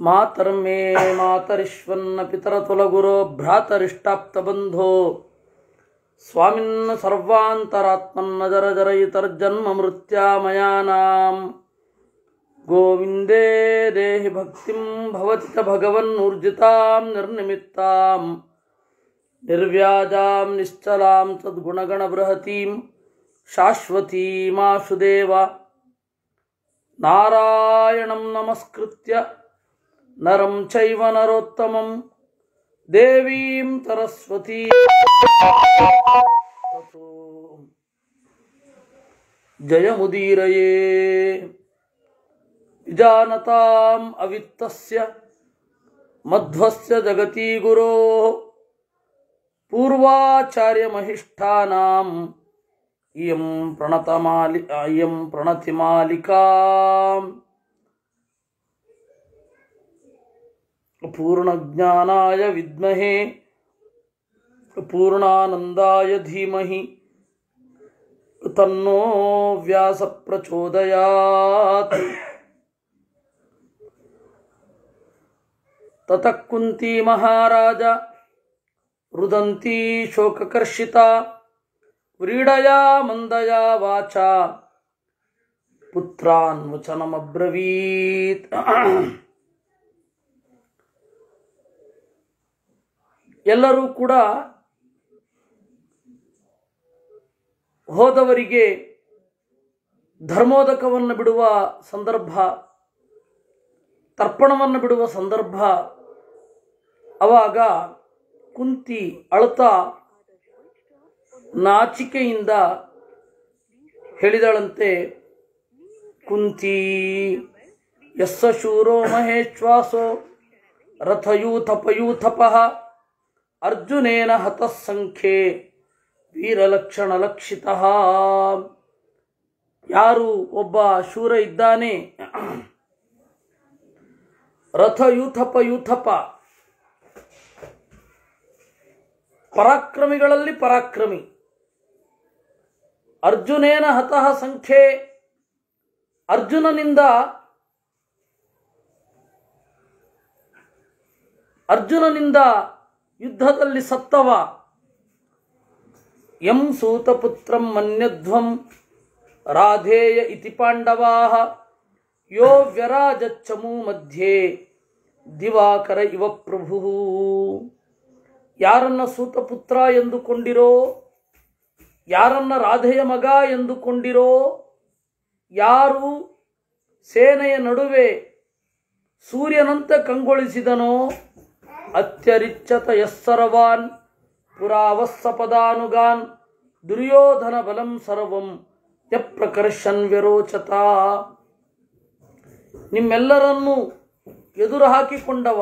ಮಾತರ್ಮೇ ಮಾತರಿಶ್ವನ್ನ ಪಿತರತುಲಗುರೋ ಭ್ರಾತರಿಷ್ಟಾಪ್ತಬಂಧೋ ಸ್ವಾಮಿನ್ನ ಸರ್ವಾಂತರಾತ್ಮನ್ನ ಜರ ಜರಯಿತರ್ಜನ್ಮ ಮೃತ್ಯಾಮಯಾನಾಂ ಗೋವಿಂದೇ ದೇಹಿ ಭಕ್ತಿಂ ಭವತಿ ಚ ಭಗವನ್ನೂರ್ಜಿತಾಂ ನಿರ್ನಿಮಿತ್ತಾಂ ನಿರ್ವ್ಯಾಜಾಂ ನಿಶ್ಚಲಾಂ ತದ್ಗುಣಗಣಬೃಹತೀಂ ಶಾಶ್ವತೀಮಾಶುದೇವ ನಾರಾಯಣಂ ನಮಸ್ಕೃತ್ಯ ನರಂ ಚೈವ ನರೋತ್ತಮಂ ದೇವೀಂ ಸರಸ್ವತೀ ತಥೋ ಜಯಮುದೀರಯೇ ವಿಜಾನತಾಂ ಅವಿತ್ತಸ್ಯ ಮಧ್ವಸ್ಯ ಜಗತಿ ಗುರೋ ಪೂರ್ವಾಚಾರ್ಯಮಹಿಷ್ಠಾನಾಂ ಇಯಂ ಪ್ರಣತಮಾಲಿ ಇಯಂ ಪ್ರಣತಿಮಾಲಿಕಾ ಪೂರ್ಣಜ್ಞಾನಾಯ ವಿದ್ಮಹೆ ಪೂರ್ಣಾನಂದಾಯ ಧೀಮಹಿ ತನ್ನೋ ವ್ಯಾಸ ಪ್ರಚೋದಯಾತ್ ತತಃ ಕುಂತಿ ಮಹಾರಾಜ ರುದಂತಿ ಶೋಕಕರ್ಷಿತಾ ವ್ರೀಡಯಾ ಮಂದಯಾ ವಾಚ ಪುತ್ರಾನ್ ವಚನಮಬ್ರವೀತ್ ಎಲ್ಲರೂ ಕೂಡ ಹೋದವರಿಗೆ ಧರ್ಮೋದಕವನ್ನು ಬಿಡುವ ಸಂದರ್ಭ ತರ್ಪಣವನ್ನು ಬಿಡುವ ಸಂದರ್ಭ ಅವಾಗ ಕುಂತಿ ಅಳುತ್ತಾ ನಾಚಿಕೆಯಿಂದ ಹೇಳಿದಳಂತೆ ಕುಂತಿ ಯಸ್ಸ ಶೂರೋ ಮಹೇಶ್ವಾಸೋ ರಥಯೂಥಪಯೂಥಪಃ ಅರ್ಜುನೇನ ಹತಃ ಸಂಖ್ಯೆ ವೀರಲಕ್ಷಣಲಕ್ಷಿತ ಯಾರು ಒಬ್ಬ ಶೂರ ಇದ್ದಾನೆ ರಥಯೂಥಪ ಯೂಥಪ ಪರಾಕ್ರಮಿಗಳಲ್ಲಿ ಪರಾಕ್ರಮಿ ಅರ್ಜುನೇನ ಹತಃ ಸಂಖ್ಯೆ ಅರ್ಜುನನಿಂದ ಅರ್ಜುನನಿಂದ ಯುದ್ಧದಲ್ಲಿ ಸತ್ತವ ಎಂ ಸೂತಪುತ್ರಂ ಮನ್ಯಧ್ವಂ ರಾಧೇಯ ಇತಿ ಪಾಂಡವಾ ಯೋ ವ್ಯರಾಜಚ್ಚಮೂ ಮಧ್ಯೆ ದಿವಾಕರ ಇವ ಪ್ರಭು ಯಾರನ್ನ ಸೂತಪುತ್ರ ಎಂದುಕೊಂಡಿರೋ ಯಾರನ್ನ ರಾಧೆಯ ಮಗ ಎಂದುಕೊಂಡಿರೋ ಯಾರು ಸೇನೆಯ ನಡುವೆ ಸೂರ್ಯನಂತೆ ಕಂಗೊಳಿಸಿದನೋ ಅತ್ಯರಿಚ್ಚತ ಯಸ್ಸರವಾನ್ ಪುರಾವಸ್ಸಪದಾನುಗಾನ್ ದುರ್ಯೋಧನ ಬಲಂ ಸರ್ವಂ ಯಪ್ರಕರ್ಷನ್ ವ್ಯರೋಚತ ನಿಮ್ಮೆಲ್ಲರನ್ನೂ ಎದುರು ಹಾಕಿಕೊಂಡವ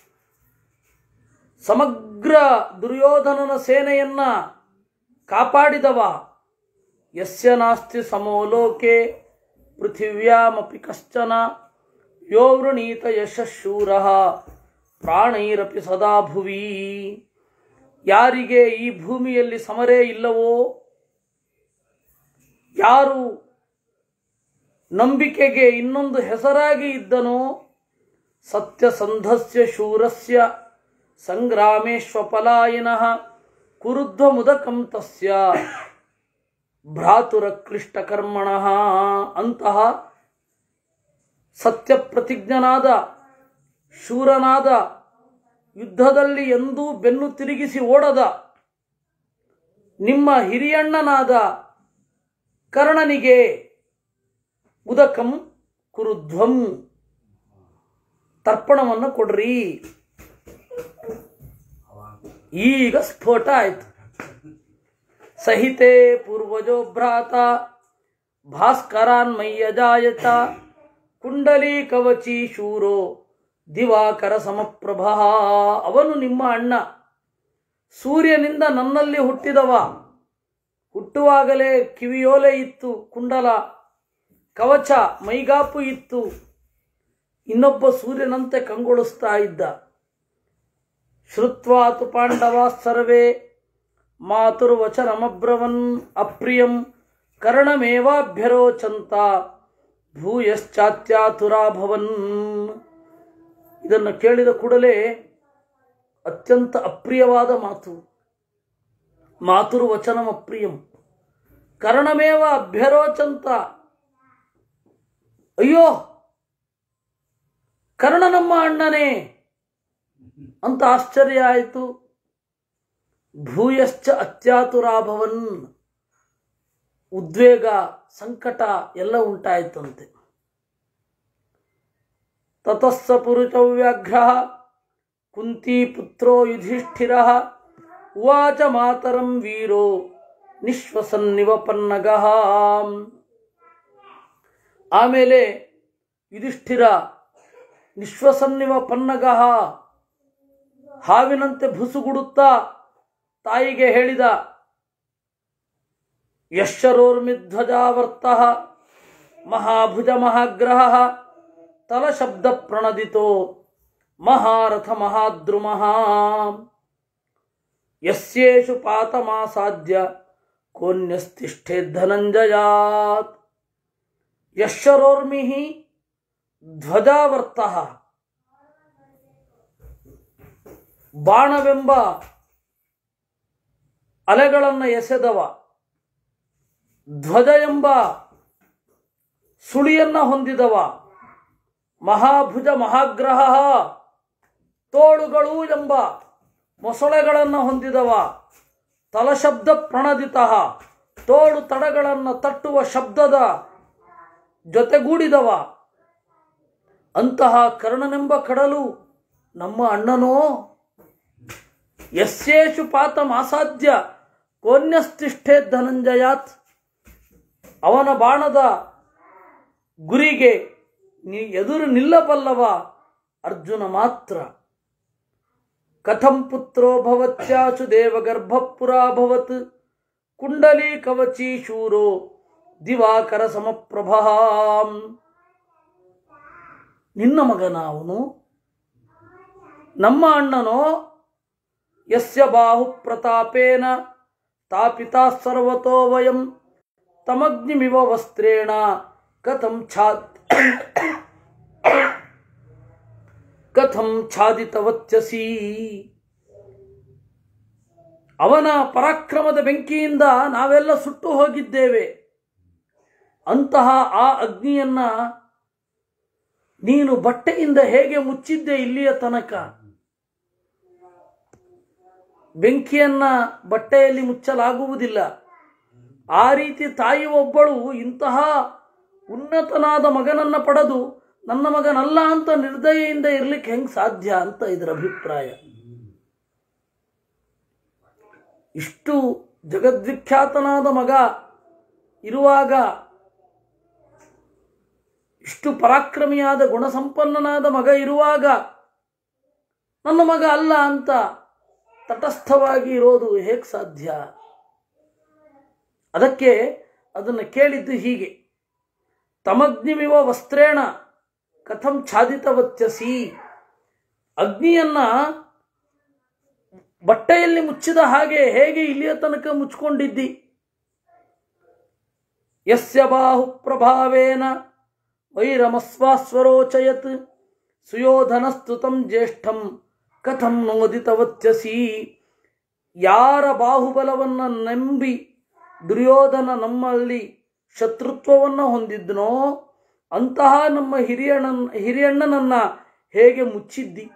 ಸಮಗ್ರ ದುರ್ಯೋಧನನ ಸೇನೆಯನ್ನ ಕಾಪಾಡಿದವ ಯಸ್ಯ ನಾಸ್ತಿ ಸಮೋಲೋಕೆ ಪೃಥಿವ್ಯಾಮಪಿ ಕಶ್ಚನ ಯೋ ವೃಣೀತ ಯಶಶೂರ ಪ್ರಾಣೈರಪಿ ಸದಾ ಭುವಿ ಯಾರಿಗೆ ಈ ಭೂಮಿಯಲ್ಲಿ ಸಮರೇ ಇಲ್ಲವೋ ಯಾರು ನಂಬಿಕೆಗೆ ಇನ್ನೊಂದು ಹೆಸರಾಗಿ ಇದ್ದನೋ ಸತ್ಯಸಂಧಸ್ಯ ಶೂರಸ್ಯ ಸಂಗ್ರಾಮೇಶ್ವಪಲಾಯಿನಃ ಕುರುಧ್ವ ಮುದಕಂ ತಸ್ಯ ಭ್ರಾತುರಕ್ಲಿಷ್ಟಕರ್ಮಣ ಅಂತಹ ಸತ್ಯಪ್ರತಿಜ್ಞನಾದ ಶೂರನಾದ ಯುದ್ಧದಲ್ಲಿ ಎಂದೂ ಬೆನ್ನು ತಿರುಗಿಸಿ ಓಡದ ನಿಮ್ಮ ಹಿರಿಯಣ್ಣನಾದ ಕರ್ಣನಿಗೆ ಉದಕಂ ಕುರುಧ್ವಂ ತರ್ಪಣವನ್ನು ಕೊಡ್ರಿ ಈಗ ಸ್ಫೋಟ ಆಯ್ತು ಸಹಿತೆ ಪೂರ್ವಜೋ ಭ್ರಾತ ಭಾಸ್ಕರಾನ್ಮಯ್ಯ ಜಾಯತ ಕುಂಡಲಿ ಕವಚಿ ಶೂರೋ ದಿವಾಕರ ಸಮಪ್ರಭ ಅವನು ನಿಮ್ಮ ಅಣ್ಣ ಸೂರ್ಯನಿಂದ ನನ್ನಲ್ಲಿ ಹುಟ್ಟಿದವ ಹುಟ್ಟುವಾಗಲೇ ಕಿವಿಯೋಲೆ ಇತ್ತು ಕುಂಡಲ ಕವಚ ಮೈಗಾಪು ಇತ್ತು ಇನ್ನೊಬ್ಬ ಸೂರ್ಯನಂತೆ ಕಂಗೊಳಿಸ್ತಾ ಇದ್ದ ಶ್ರುತ್ವಾತು ಪಾಂಡವಾ ಸರ್ವೇ ಮಾತುರ್ವಚನಮಬ್ರವನ್ ಅಪ್ರಿಯಂ ಕರ್ಣಮೇವಾಭ್ಯರೋಚಂತ ಭೂಯಶ್ಚಾತ್ಯಾತುರಾಭವನ್ ಇದನ್ನು ಕೇಳಿದ ಕೂಡಲೇ ಅತ್ಯಂತ ಅಪ್ರಿಯವಾದ ಮಾತು ಮಾತುರ್ವಚನಂ ಅಪ್ರಿಯಂ ಕರ್ಣಮೇವ ಅಭ್ಯರೋಚಂತ ಅಯ್ಯೋ ಕರ್ಣ ನಮ್ಮ ಅಣ್ಣನೇ ಅಂತ ಆಶ್ಚರ್ಯ ಆಯಿತು ಭೂಯಶ್ಚ ಅತ್ಯಾತುರಾಭವನ್ ಉದ್ವೇಗ ಸಂಕಟ ಎಲ್ಲ ಉಂಟಾಯಿತಂತೆ ತತಸ್ಸ ಪುರುಷ ವ್ಯಾಘ್ರ ಕುಂತಿ ಪುತ್ರೋ ಯುಧಿಷ್ಠಿರ ಉವಾಚ ಮಾತರಂ ವೀರೋ ನಿಶ್ವಸನ್ನಿವಪನ್ನಗ ಆಮೇಲೆ ಯುಧಿಷ್ಠಿರ ನಿಶ್ವಸನ್ನಿವ ಪನ್ನಗ ಹಾವಿನಂತೆ ಭುಸುಗುಡುತ್ತಾ ತಾಯಿಗೆ ಹೇಳಿದ ಯಶರೋರ್ಮಿಧ್ವಜಾವರ್ತ ಮಹಾಭುಜ ಮಹಾಗ್ರಹ ತಲಶಬ್ದ ಪ್ರಣದಿತೋ ಮಹಾರಥ ಮಹಾದ್ರುಮಃ ಯಸ್ಯೇಷು ಪಾತಮಾಸಾದ್ಯ ಕೋನ್ಯಸ್ತಿಷ್ಠೆ ಧನಂಜಯಾತ್ ಯಶರೋರ್ಮಿ ಧ್ವಜಾವರ್ತ ಬಾಣವೆಂಬ ಅಲೆಗಳನ್ನು ಎಸೆದವ ಧ್ವಜ ಎಂಬ ಸುಳಿಯನ್ನ ಹೊಂದಿದವ ಮಹಾಭುಜ ಮಹಾಗ್ರಹ ತೋಳುಗಳು ಎಂಬ ಮೊಸಳೆಗಳನ್ನು ಹೊಂದಿದವ ತಲಶಬ್ದ ಪ್ರಣದಿತ ತೋಳು ತಡಗಳನ್ನು ತಟ್ಟುವ ಶಬ್ದದ ಜೊತೆಗೂಡಿದವ ಅಂತಹ ಕರ್ಣನೆಂಬ ಕಡಲು ನಮ್ಮ ಅಣ್ಣನೋ ಯಸ್ಯೇಷು ಪಾತಂ ಅಸಾಧ್ಯ ಕೋನ್ಯಸ್ತಿಷ್ಠೆ ಧನಂಜಯಾತ್ ಅವನ ಬಾಣದ ಗುರಿಗೆ ನೀ ಎದುರು ನಿಲ್ಲಬಲ್ಲವ ಅರ್ಜುನ ಮಾತ್ರ ಕಥಂ ಪುತ್ರೋ ಭವತ್ಯಾಸು ದೇವಗರ್ಭಪುರಾಭವತ್ ಕುಂಡಲಿ ಕವಚಿ ಶೂರೋ ದಿವಾಕರ ಸಮಪ್ರಭಾ ನಿನ್ನ ಮಗನ ಅವನು ನಮ್ಮ ಅಣ್ಣನೋ ಯಸ್ಯ ಬಾಹು ಪ್ರತಾಪೇನ ತಾಪಿತಾ ಸರ್ವತೋ ವಯಂ ತಮಗ್ನಿಮಿವ ವಸ್ತ್ರೇಣ ಕಥಂ ಛಾದ್ ಕಥಂ ಛಾದಿತವತ್ಯಸಿ ಅವನ ಪರಾಕ್ರಮದ ಬೆಂಕಿಯಿಂದ ನಾವೆಲ್ಲ ಸುಟ್ಟು ಹೋಗಿದ್ದೇವೆ ಅಂತಹ ಆ ಅಗ್ನಿಯನ್ನ ನೀನು ಬಟ್ಟೆಯಿಂದ ಹೇಗೆ ಮುಚ್ಚಿದ್ದೆ ಇಲ್ಲಿಯ ತನಕ ಬೆಂಕಿಯನ್ನ ಬಟ್ಟೆಯಲ್ಲಿ ಮುಚ್ಚಲಾಗುವುದಿಲ್ಲ ಆ ರೀತಿ ತಾಯಿ ಒಬ್ಬಳು ಇಂತಹ ಉನ್ನತನಾದ ಮಗನನ್ನ ಪಡೆದು ನನ್ನ ಮಗನಲ್ಲ ಅಂತ ನಿರ್ದಯೆಯಿಂದ ಇರ್ಲಿಕ್ಕೆ ಹೆಂಗ್ ಸಾಧ್ಯ ಅಂತ ಇದರ ಅಭಿಪ್ರಾಯ ಇಷ್ಟು ಜಗದ್ವಿಖ್ಯಾತನಾದ ಮಗ ಇರುವಾಗ ಇಷ್ಟು ಪರಾಕ್ರಮಿಯಾದ ಗುಣಸಂಪನ್ನನಾದ ಮಗ ಇರುವಾಗ ನನ್ನ ಮಗ ಅಲ್ಲ ಅಂತ ತಟಸ್ಥವಾಗಿ ಇರೋದು ಹೇಗೆ ಸಾಧ್ಯ ಅದಕ್ಕೆ ಅದನ್ನು ಕೇಳಿದ್ದು ಹೀಗೆ ತಮಗ್ನಿಮಿವ ವಸ್ತ್ರೇಣ ಕಥಂ ಛಾದಿತವತ್ಯಸಿ ಅಗ್ನಿಯನ್ನ ಬಟ್ಟೆಯಲ್ಲಿ ಮುಚ್ಚಿದ ಹಾಗೆ ಹೇಗೆ ಇಲ್ಲಿಯ ತನಕ ಮುಚ್ಕೊಂಡಿದ್ದಿ ಯಸ್ಯ ಬಾಹು ಪ್ರಭಾವೇನ ವೈರಮಸ್ವಾಸ್ವರೋಚಯತ್ ಸುಯೋಧನಸ್ತುತಂ ಜ್ಯೇಷ್ಠಂ ಕಥಂ ನೋದಿತವತ್ಯಸಿ ಯಾರ ಬಾಹುಬಲವನ್ನ ನಂಬಿ ದುರ್ಯೋಧನ ನಮ್ಮಲ್ಲಿ ಶತ್ರುತ್ವವನ್ನು ಹೊಂದಿದ್ನೋ ಅಂತಹ ನಮ್ಮ ಹಿರಿಯಣ್ಣನ ಹಿರಿಯಣ್ಣನನ್ನ ಹೇಗೆ ಮುಚ್ಚಿದ್ದಿ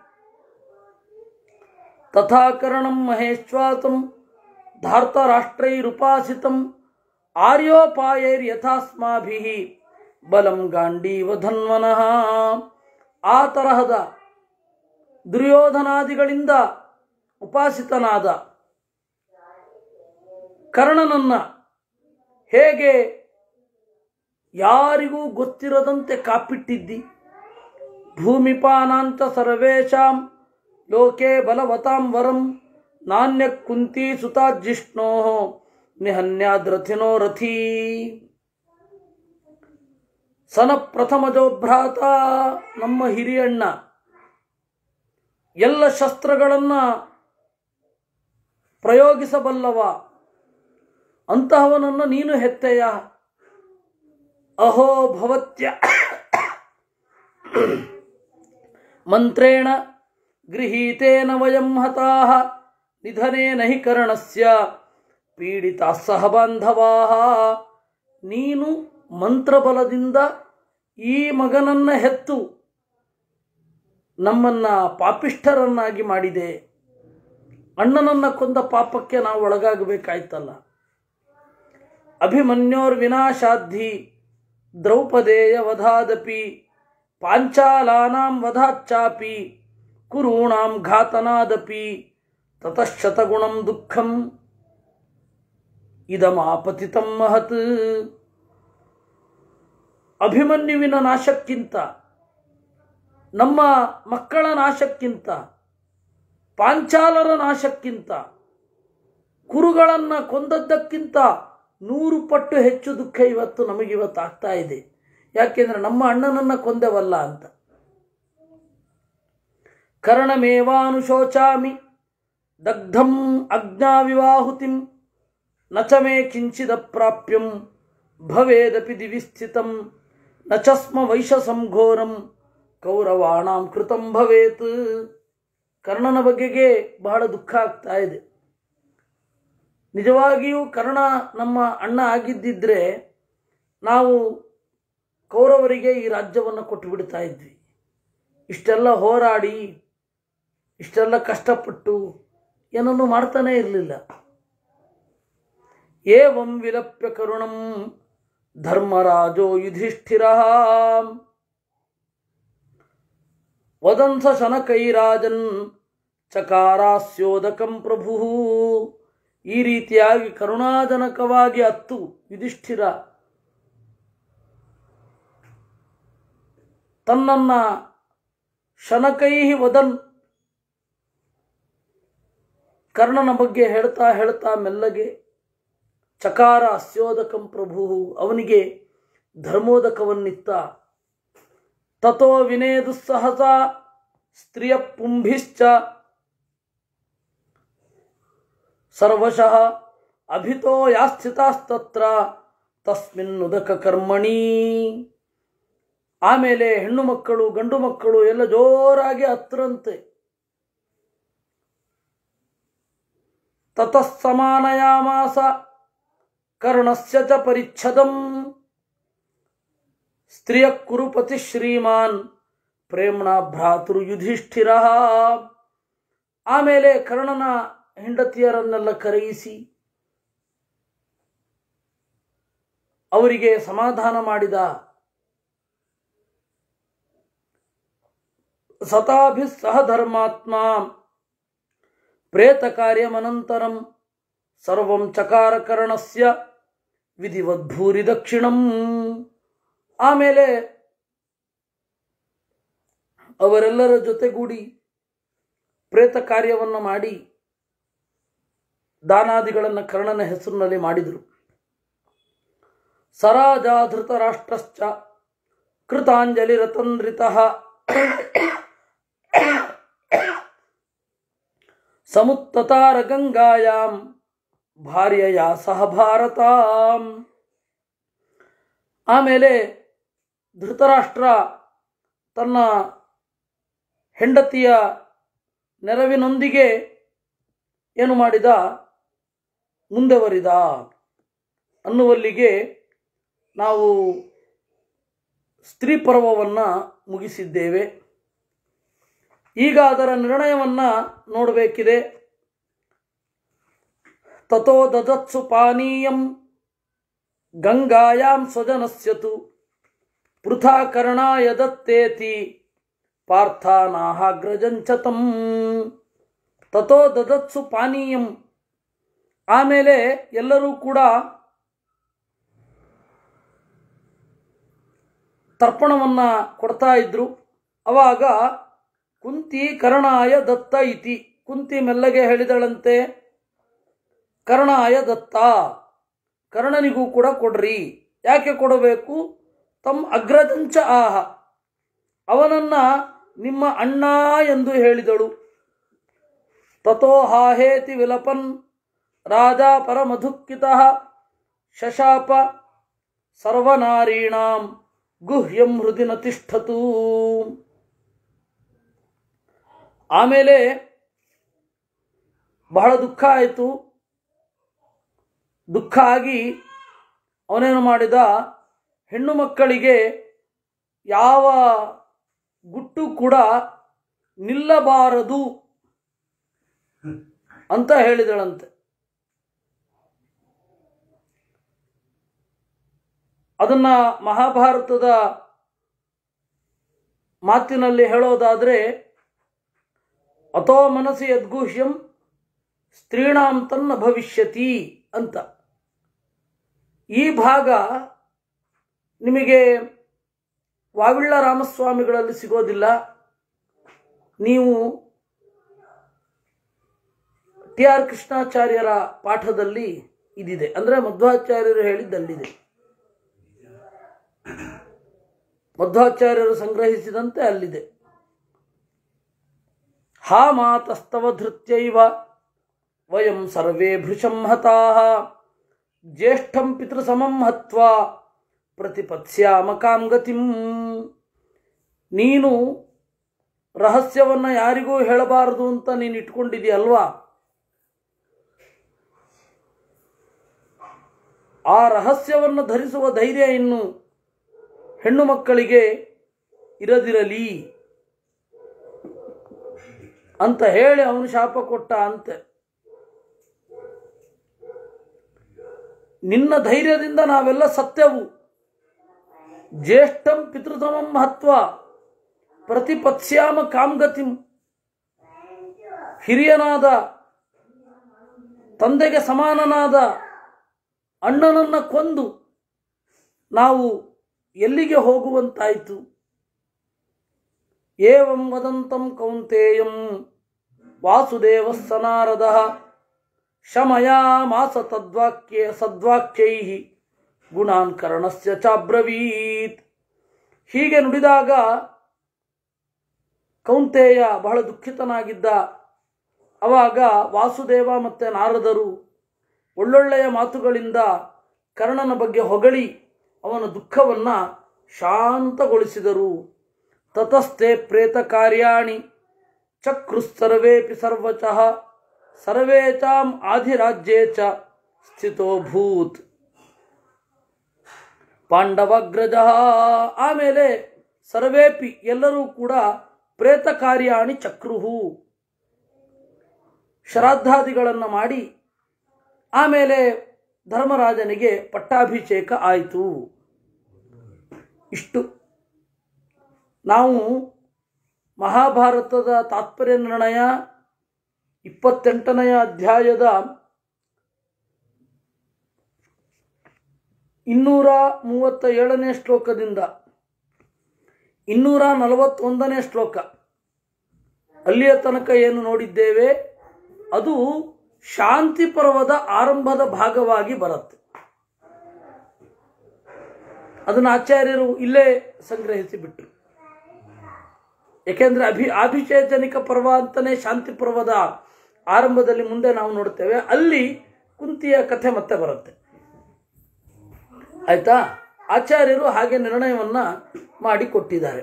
ತಥಾಕರಣಂ ಮಹೇಶ್ವಾತಂ ಧಾರ್ತರಾಷ್ಟ್ರೈರುಪಾಸಿತಂ ಆರ್ಯೋಪಾಯೈರ್ಯಥಾಸ್ಮಾಭಿ ಬಲಂ ಗಾಂಡೀವ ಧನ್ವನಃ ಆ ತರಹದ ದುರ್ಯೋಧನಾದಿಗಳಿಂದ ಉಪಾಸಿತನಾದ ಕರ್ಣನನ್ನ ಹೇಗೆ ಯಾರಿಗೂ ಗೊತ್ತಿರದಂತೆ ಕಾಪಿಟ್ಟಿದ್ದಿ ಭೂಮಿಪಾನಾಂಚ ಸರ್ವೇಷಾಂ ಲೋಕೆ ಬಲವತಾಂ ವರಂ ನಾಣ್ಯ ಕುಂತಿ ಸುತಾಜಿಷ್ಣೋ ನಿಹನ್ಯಾದ್ರಥಿನೋ ರಥೀ ಸನ ಪ್ರಥಮಜೋ ಭ್ರಾತ ನಮ್ಮ ಹಿರಿಯಣ್ಣ ಎಲ್ಲ ಶಸ್ತ್ರಗಳನ್ನ ಪ್ರಯೋಗಿಸಬಲ್ಲವ ಅಂತಹವನನ್ನು ನೀನು ಹೆತ್ತೆಯ ಅಹೋ ಭವತ್ಯ ಮಂತ್ರೇಣ ಗೃಹೀತೇನ ವಯಂ ಹತಾಹ ನಿಧನೇನ ಹಿ ಕರ್ಣಸ್ಯ ಪೀಡಿತಾ ಸಹ ಬಾಂಧವಾ ನೀನು ಮಂತ್ರಬಲದಿಂದ ಈ ಮಗನನ್ನ ಹೆತ್ತು ನಮ್ಮನ್ನ ಪಾಪಿಷ್ಠರನ್ನಾಗಿ ಮಾಡಿದೆ ಅಣ್ಣನನ್ನ ಕೊಂದ ಪಾಪಕ್ಕೆ ನಾವು ಒಳಗಾಗಬೇಕಾಯ್ತಲ್ಲ ಅಭಿಮನ್ಯೋರ್ ವಿನಾಶಾಧಿ ದ್ರೌಪದೇಯ ವಧಾದಪಿ ಪಾಂಚಾಲಾನಾಂ ವಧಾಚ್ಚಾಪಿ ಕುರೂಣಾಂ ಘಾತನಾದಪಿ ತತಃಶತಗುಣಂ ದುಃಖಂ ಇದಮಾಪತಿತಂ ಮಹತ್ ಅಭಿಮನ್ಯುವಿನ ನಾಶಕ್ಕಿಂತ ನಮ್ಮ ಮಕ್ಕಳ ನಾಶಕ್ಕಿಂತ ಪಾಂಚಾಲರ ನಾಶಕ್ಕಿಂತ ಕುರುಗಳನ್ನು ಕೊಂದದ್ದಕ್ಕಿಂತ ನೂರು ಪಟ್ಟು ಹೆಚ್ಚು ದುಃಖ ಇವತ್ತು ನಮಗಿವತ್ತು ಆಗ್ತಾ ಇದೆ ಯಾಕೆಂದ್ರೆ ನಮ್ಮ ಅಣ್ಣನನ್ನ ಕೊಂದೆವಲ್ಲ ಅಂತ ಕರ್ಣಮೇವಾನುಶೋಚಾಮಿ ದಗ್ಧಂ ಅಗ್ನಾವಿವಾಹುತಿಂ ನ ಚ ಮೇ ಕಿಂಚಿದಪ್ರಾಪ್ಯಂ ಭವೇದಪಿ ದಿವಿಸ್ಥಿತಂ ನ ಚ ಸ್ಮ ವೈಶಸಂ ಘೋರಂ ಕೌರವಾಣಾಂ ಕೃತಂ ಭವೇತ್ ಕರ್ಣನ ಬಗೆಗೆ ಬಹಳ ದುಃಖ ಆಗ್ತಾ ಇದೆ ನಿಜವಾಗಿಯೂ ಕರ್ಣ ನಮ್ಮ ಅಣ್ಣ ಆಗಿದ್ದಿದ್ರೆ ನಾವು ಕೌರವರಿಗೆ ಈ ರಾಜ್ಯವನ್ನು ಕೊಟ್ಟು ಬಿಡ್ತಾ ಇದ್ವಿ ಇಷ್ಟೆಲ್ಲ ಹೋರಾಡಿ ಇಷ್ಟೆಲ್ಲ ಕಷ್ಟಪಟ್ಟು ಏನನ್ನು ಮಾಡ್ತಾನೇ ಇರಲಿಲ್ಲ ಏವಂ ವಿಲಪ್ಯ ಕರುಣಂ ಧರ್ಮರಾಜೋ ಯುಧಿಷ್ಠಿರ ವದಂಸ ಶನಕೈರಾಜನ್ ಚಕಾರಾಸ್ಯೋದಕಂ ಪ್ರಭು ಈ ರೀತಿಯಾಗಿ ಕರುಣಾಜನಕವಾಗಿ ಅತ್ತು ಯುಧಿಷ್ಠಿರ ತನ್ನನ್ನ ಶನಕೈ ವದನ್ ಕರ್ಣನ ಬಗ್ಗೆ ಹೇಳ್ತಾ ಹೇಳ್ತಾ ಮೆಲ್ಲಗೆ ಚಕಾರ ಅಸ್ಯೋದಕಂ ಪ್ರಭು ಅವನಿಗೆ ಧರ್ಮೋದಕವನ್ನಿತ್ತ ತಥೋ ವಿನೇದು ಸಹಸ ಸ್ತ್ರಿಯ ಪುಂಭಿಶ್ಚ ಸರ್ವಶಃ ಅಭಿತೋ ಯಾಸ್ಥಿತಾಸ್ತತ್ರ ತಸ್ಮಿನ್ನುದಕ ಕರ್ಮಣಿ ಆಮೇಲೆ ಹೆಣ್ಣು ಮಕ್ಕಳು ಗಂಡು ಮಕ್ಕಳು ಎಲ್ಲ ಜೋರಾಗಿ ಹತ್ರಂತೆ ತತಃ ಸಮಾನಯಾಮಾಸ ಕರ್ಣಸ್ಯ ಚ ಪರಿಚ್ಛದಂ ಸ್ತ್ರೀಯ ಕುರುಪತಿ ಶ್ರೀಮಾನ್ ಪ್ರೇಮ್ಣ ಭ್ರಾತೃ ಯುಧಿಷ್ಠಿರ ಆಮೇಲೆ ಕರ್ಣನ ಹೆಂಡತಿಯರನ್ನೆಲ್ಲ ಕರೆಯಿಸಿ ಅವರಿಗೆ ಸಮಾಧಾನ ಮಾಡಿದ ಸತಾಭಿ ಸಹ ಧರ್ಮಾತ್ಮ ಪ್ರೇತ ಕಾರ್ಯಮನಂತರಂ ಸರ್ವಂ ಚಕಾರಕರಣಸ್ಯ ವಿಧಿವದ್ಭೂರಿ ದಕ್ಷಿಣಂ ಆಮೇಲೆ ಅವರೆಲ್ಲರ ಜೊತೆಗೂಡಿ ಪ್ರೇತ ಕಾರ್ಯವನ್ನು ಮಾಡಿ ದಾನಾದಿಗಳನ್ನು ಕರ್ಣನ ಹೆಸರಿನಲ್ಲಿ ಮಾಡಿದರು ಸರಾಜ ಧೃತರಾಷ್ಟ್ರಶ್ಚ ಕೃತಾಂಜಲಿ ರತಂದ್ರಿತಃ ಸಮುತ್ತತಾರ ಗಂಗಾಯಾಂ ಭಾರ್ಯಯ ಸಹ ಭಾರತ ಆಮೇಲೆ ಧೃತರಾಷ್ಟ್ರ ತನ್ನ ಹೆಂಡತಿಯ ನೆರವಿನೊಂದಿಗೆ ಏನು ಮಾಡಿದ ಮುಂದೆವರಿದ ಅನ್ನುವಲ್ಲಿಗೆ ನಾವು ಸ್ತ್ರೀ ಪರ್ವವನ್ನು ಮುಗಿಸಿದ್ದೇವೆ ಈಗ ಅದರ ನಿರ್ಣಯವನ್ನು ನೋಡಬೇಕಿದೆ ತಥೋ ದದತ್ಸು ಪಾನೀಯಂ ಗಂಗಾಯಾಂ ಸ್ವಜನಸ್ಯತು ಪೃಥಾಕರಣಾಯ ದತ್ತೇತಿ ಪಾರ್ಥಾನಾಹಾಗ್ರಜಂಚತಂ ತಥೋ ದದತ್ಸು ಪಾನೀಯಂ ಆಮೇಲೆ ಎಲ್ಲರೂ ಕೂಡ ತರ್ಪಣವನ್ನು ಕೊಡ್ತಾ ಇದ್ರು ಅವಾಗ ಕುಂತಿ ಕರ್ಣಾಯ ದತ್ತ ಇತಿ ಕುಂತಿ ಮೆಲ್ಲಗೆ ಹೇಳಿದಳಂತೆ ಕರ್ಣಾಯ ದತ್ತ ಕರ್ಣನಿಗೂ ಕೂಡ ಕೊಡ್ರಿ ಯಾಕೆ ಕೊಡಬೇಕು ತಮ್ಮ ಅಗ್ರಜಂಚ ಆಹ ಅವನನ್ನ ನಿಮ್ಮ ಅಣ್ಣ ಎಂದು ಹೇಳಿದಳು ತಥೋ ಹಾಹೇತಿ ವಿಲಪನ್ ರಾಜ ಪರಮಧುಕ್ಕಿತ ಶಶಾಪ ಸರ್ವನಾರೀಣಾಂ ಗುಹ್ಯಂ ಹೃದಯ ತಿಷ್ಠತು ಆಮೇಲೆ ಬಹಳ ದುಃಖ ಆಯಿತು ದುಃಖ ಆಗಿ ಅವನೇನು ಮಾಡಿದ ಹೆಣ್ಣು ಮಕ್ಕಳಿಗೆ ಯಾವ ಗುಟ್ಟು ಕೂಡ ನಿಲ್ಲಬಾರದು ಅಂತ ಹೇಳಿದಳಂತೆ ಅದನ್ನ ಮಹಾಭಾರತದ ಮಾತಿನಲ್ಲಿ ಹೇಳೋದಾದರೆ ಅಥೋ ಮನಸ್ಸಿ ಯದ್ಗುಹ್ಯಂ ಸ್ತ್ರೀಣಾಂ ತನ್ನ ಭವಿಷ್ಯತಿ ಅಂತ ಈ ಭಾಗ ನಿಮಗೆ ವಾವಿಳ್ಳ ರಾಮಸ್ವಾಮಿಗಳಲ್ಲಿ ಸಿಗೋದಿಲ್ಲ ನೀವು ಟಿ ಆರ್ ಕೃಷ್ಣಾಚಾರ್ಯರ ಪಾಠದಲ್ಲಿ ಇದಿದೆ ಅಂದರೆ ಮಧ್ವಾಚಾರ್ಯರು ಹೇಳಿದ್ದಲ್ಲಿದೆ ಮಧ್ವಾಚಾರ್ಯರು ಸಂಗ್ರಹಿಸಿದಂತೆ ಅಲ್ಲಿದೆ ಹಾ ಮಾತಸ್ತವ ಧೃತ್ಯೈವ ವಯಂ ಸರ್ವೇ ಭೃಶಂ ಹತಾಃ ಜ್ಯೇಷ್ಠಂ ಪಿತೃಸಮಂ ಹತ್ವಾ ಪ್ರತಿಪತ್ಸ್ಯಾಮ ಕಾಂ ಗತಿಂ ನೀನು ರಹಸ್ಯವನ್ನು ಯಾರಿಗೂ ಹೇಳಬಾರದು ಅಂತ ನೀನು ಇಟ್ಕೊಂಡಿದೆಯಲ್ವಾ ಆ ರಹಸ್ಯವನ್ನು ಧರಿಸುವ ಧೈರ್ಯ ಇನ್ನು ಹೆಣ್ಣು ಮಕ್ಕಳಿಗೆ ಇರದಿರಲಿ ಅಂತ ಹೇಳಿ ಅವನು ಶಾಪ ಕೊಟ್ಟ ಅಂತೆ ನಿನ್ನ ಧೈರ್ಯದಿಂದ ನಾವೆಲ್ಲ ಸತ್ಯವು ಜ್ಯೇಷ್ಠಂ ಪಿತೃತಮಂ ಮಹತ್ವ ಪ್ರತಿಪತ್ಸ್ಯಾಮ ಕಾಮ್ಗತಿಂ ಹಿರಿಯನಾದ ತಂದೆಗೆ ಸಮಾನನಾದ ಅಣ್ಣನನ್ನ ಕೊಂದು ನಾವು ಎಲ್ಲಿಗೆ ಹೋಗುವಂತಾಯಿತು ಏವಂ ವದಂತಂ ಕೌಂತೇಯಂ ವಾಸುದೇವ ಸನಾರದ ಶಮಯಾಮಾಸ ತದ್ವಾಕ್ಯ ಸದ್ವಾಕ್ಯೈ ಗುಣಾನ್ ಕರ್ಣಸ್ಯ ಚಾಬ್ರವೀತ್ ಹೀಗೆ ನುಡಿದಾಗ ಕೌಂತೇಯ ಬಹಳ ದುಃಖಿತನಾಗಿದ್ದ ಅವಾಗ ವಾಸುದೇವ ಮತ್ತು ನಾರದರು ಒಳ್ಳೊಳ್ಳೆಯ ಮಾತುಗಳಿಂದ ಕರ್ಣನ ಬಗ್ಗೆ ಹೊಗಳಿ ಅವನ ದುಃಖವನ್ನು ಶಾಂತಗೊಳಿಸಿದರು ತತಸ್ಥೆ ಪ್ರೇತ ಕಾರ್ಯಾಣಿ ಚಕ್ರುಸ್ಸರ್ವೇಪಿ ಸರ್ವಚಃ ಸರ್ವೇ ಚಾಂ ಆಧಿರಾಜ್ಯೇ ಚ ಸ್ಥಿತೋಭೂತ್ ಪಾಂಡವಗ್ರಜ ಆಮೇಲೆ ಸರ್ವೇಪಿ ಎಲ್ಲರೂ ಕೂಡ ಪ್ರೇತ ಕಾರ್ಯಾಣಿ ಚಕ್ರುಹು ಶ್ರಾದ್ದಾದಿಗಳನ್ನು ಮಾಡಿ ಆಮೇಲೆ ಧರ್ಮರಾಜನಿಗೆ ಪಟ್ಟಾಭಿಷೇಕ ಆಯಿತು ಇಷ್ಟು ನಾವು ಮಹಾಭಾರತದ ತಾತ್ಪರ್ಯ ನಿರ್ಣಯ ಇಪ್ಪತ್ತೆಂಟನೆಯ ಅಧ್ಯಾಯದ ಇನ್ನೂರ ಮೂವತ್ತ ಏಳನೇ ಶ್ಲೋಕದಿಂದ ಇನ್ನೂರ ನಲವತ್ತೊಂದನೇ ಶ್ಲೋಕ ಅಲ್ಲಿಯ ತನಕ ಏನು ನೋಡಿದ್ದೇವೆ ಅದು ಶಾಂತಿ ಪರ್ವದ ಆರಂಭದ ಭಾಗವಾಗಿ ಬರುತ್ತೆ ಅದನ್ನು ಆಚಾರ್ಯರು ಇಲ್ಲೇ ಸಂಗ್ರಹಿಸಿ ಬಿಟ್ಟರು ಯಾಕೆಂದ್ರೆ ಅಭಿ ಅಭಿಷೇಚನಿಕ ಪರ್ವ ಅಂತಾನೆ ಶಾಂತಿ ಪರ್ವದ ಆರಂಭದಲ್ಲಿ ಮುಂದೆ ನಾವು ನೋಡ್ತೇವೆ ಅಲ್ಲಿ ಕುಂತಿಯ ಕಥೆ ಮತ್ತೆ ಬರುತ್ತೆ ಆಯ್ತಾ ಆಚಾರ್ಯರು ಹಾಗೆ ನಿರ್ಣಯವನ್ನ ಮಾಡಿಕೊಟ್ಟಿದ್ದಾರೆ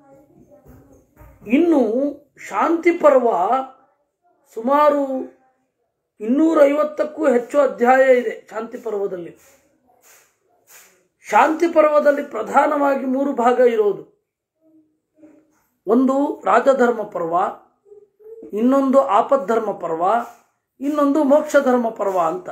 ಇನ್ನು ಶಾಂತಿ ಪರ್ವ ಸುಮಾರು ಇನ್ನೂರೈವತ್ತಕ್ಕೂ ಹೆಚ್ಚು ಅಧ್ಯಾಯ ಇದೆ ಶಾಂತಿ ಪರ್ವದಲ್ಲಿ ಶಾಂತಿ ಪರ್ವದಲ್ಲಿ ಪ್ರಧಾನವಾಗಿ ಮೂರು ಭಾಗ ಇರೋದು ಒಂದು ರಾಜಧರ್ಮ ಪರ್ವ ಇನ್ನೊಂದು ಆಪದ್ಧರ್ಮ ಪರ್ವ ಇನ್ನೊಂದು ಮೋಕ್ಷ ಧರ್ಮ ಪರ್ವ ಅಂತ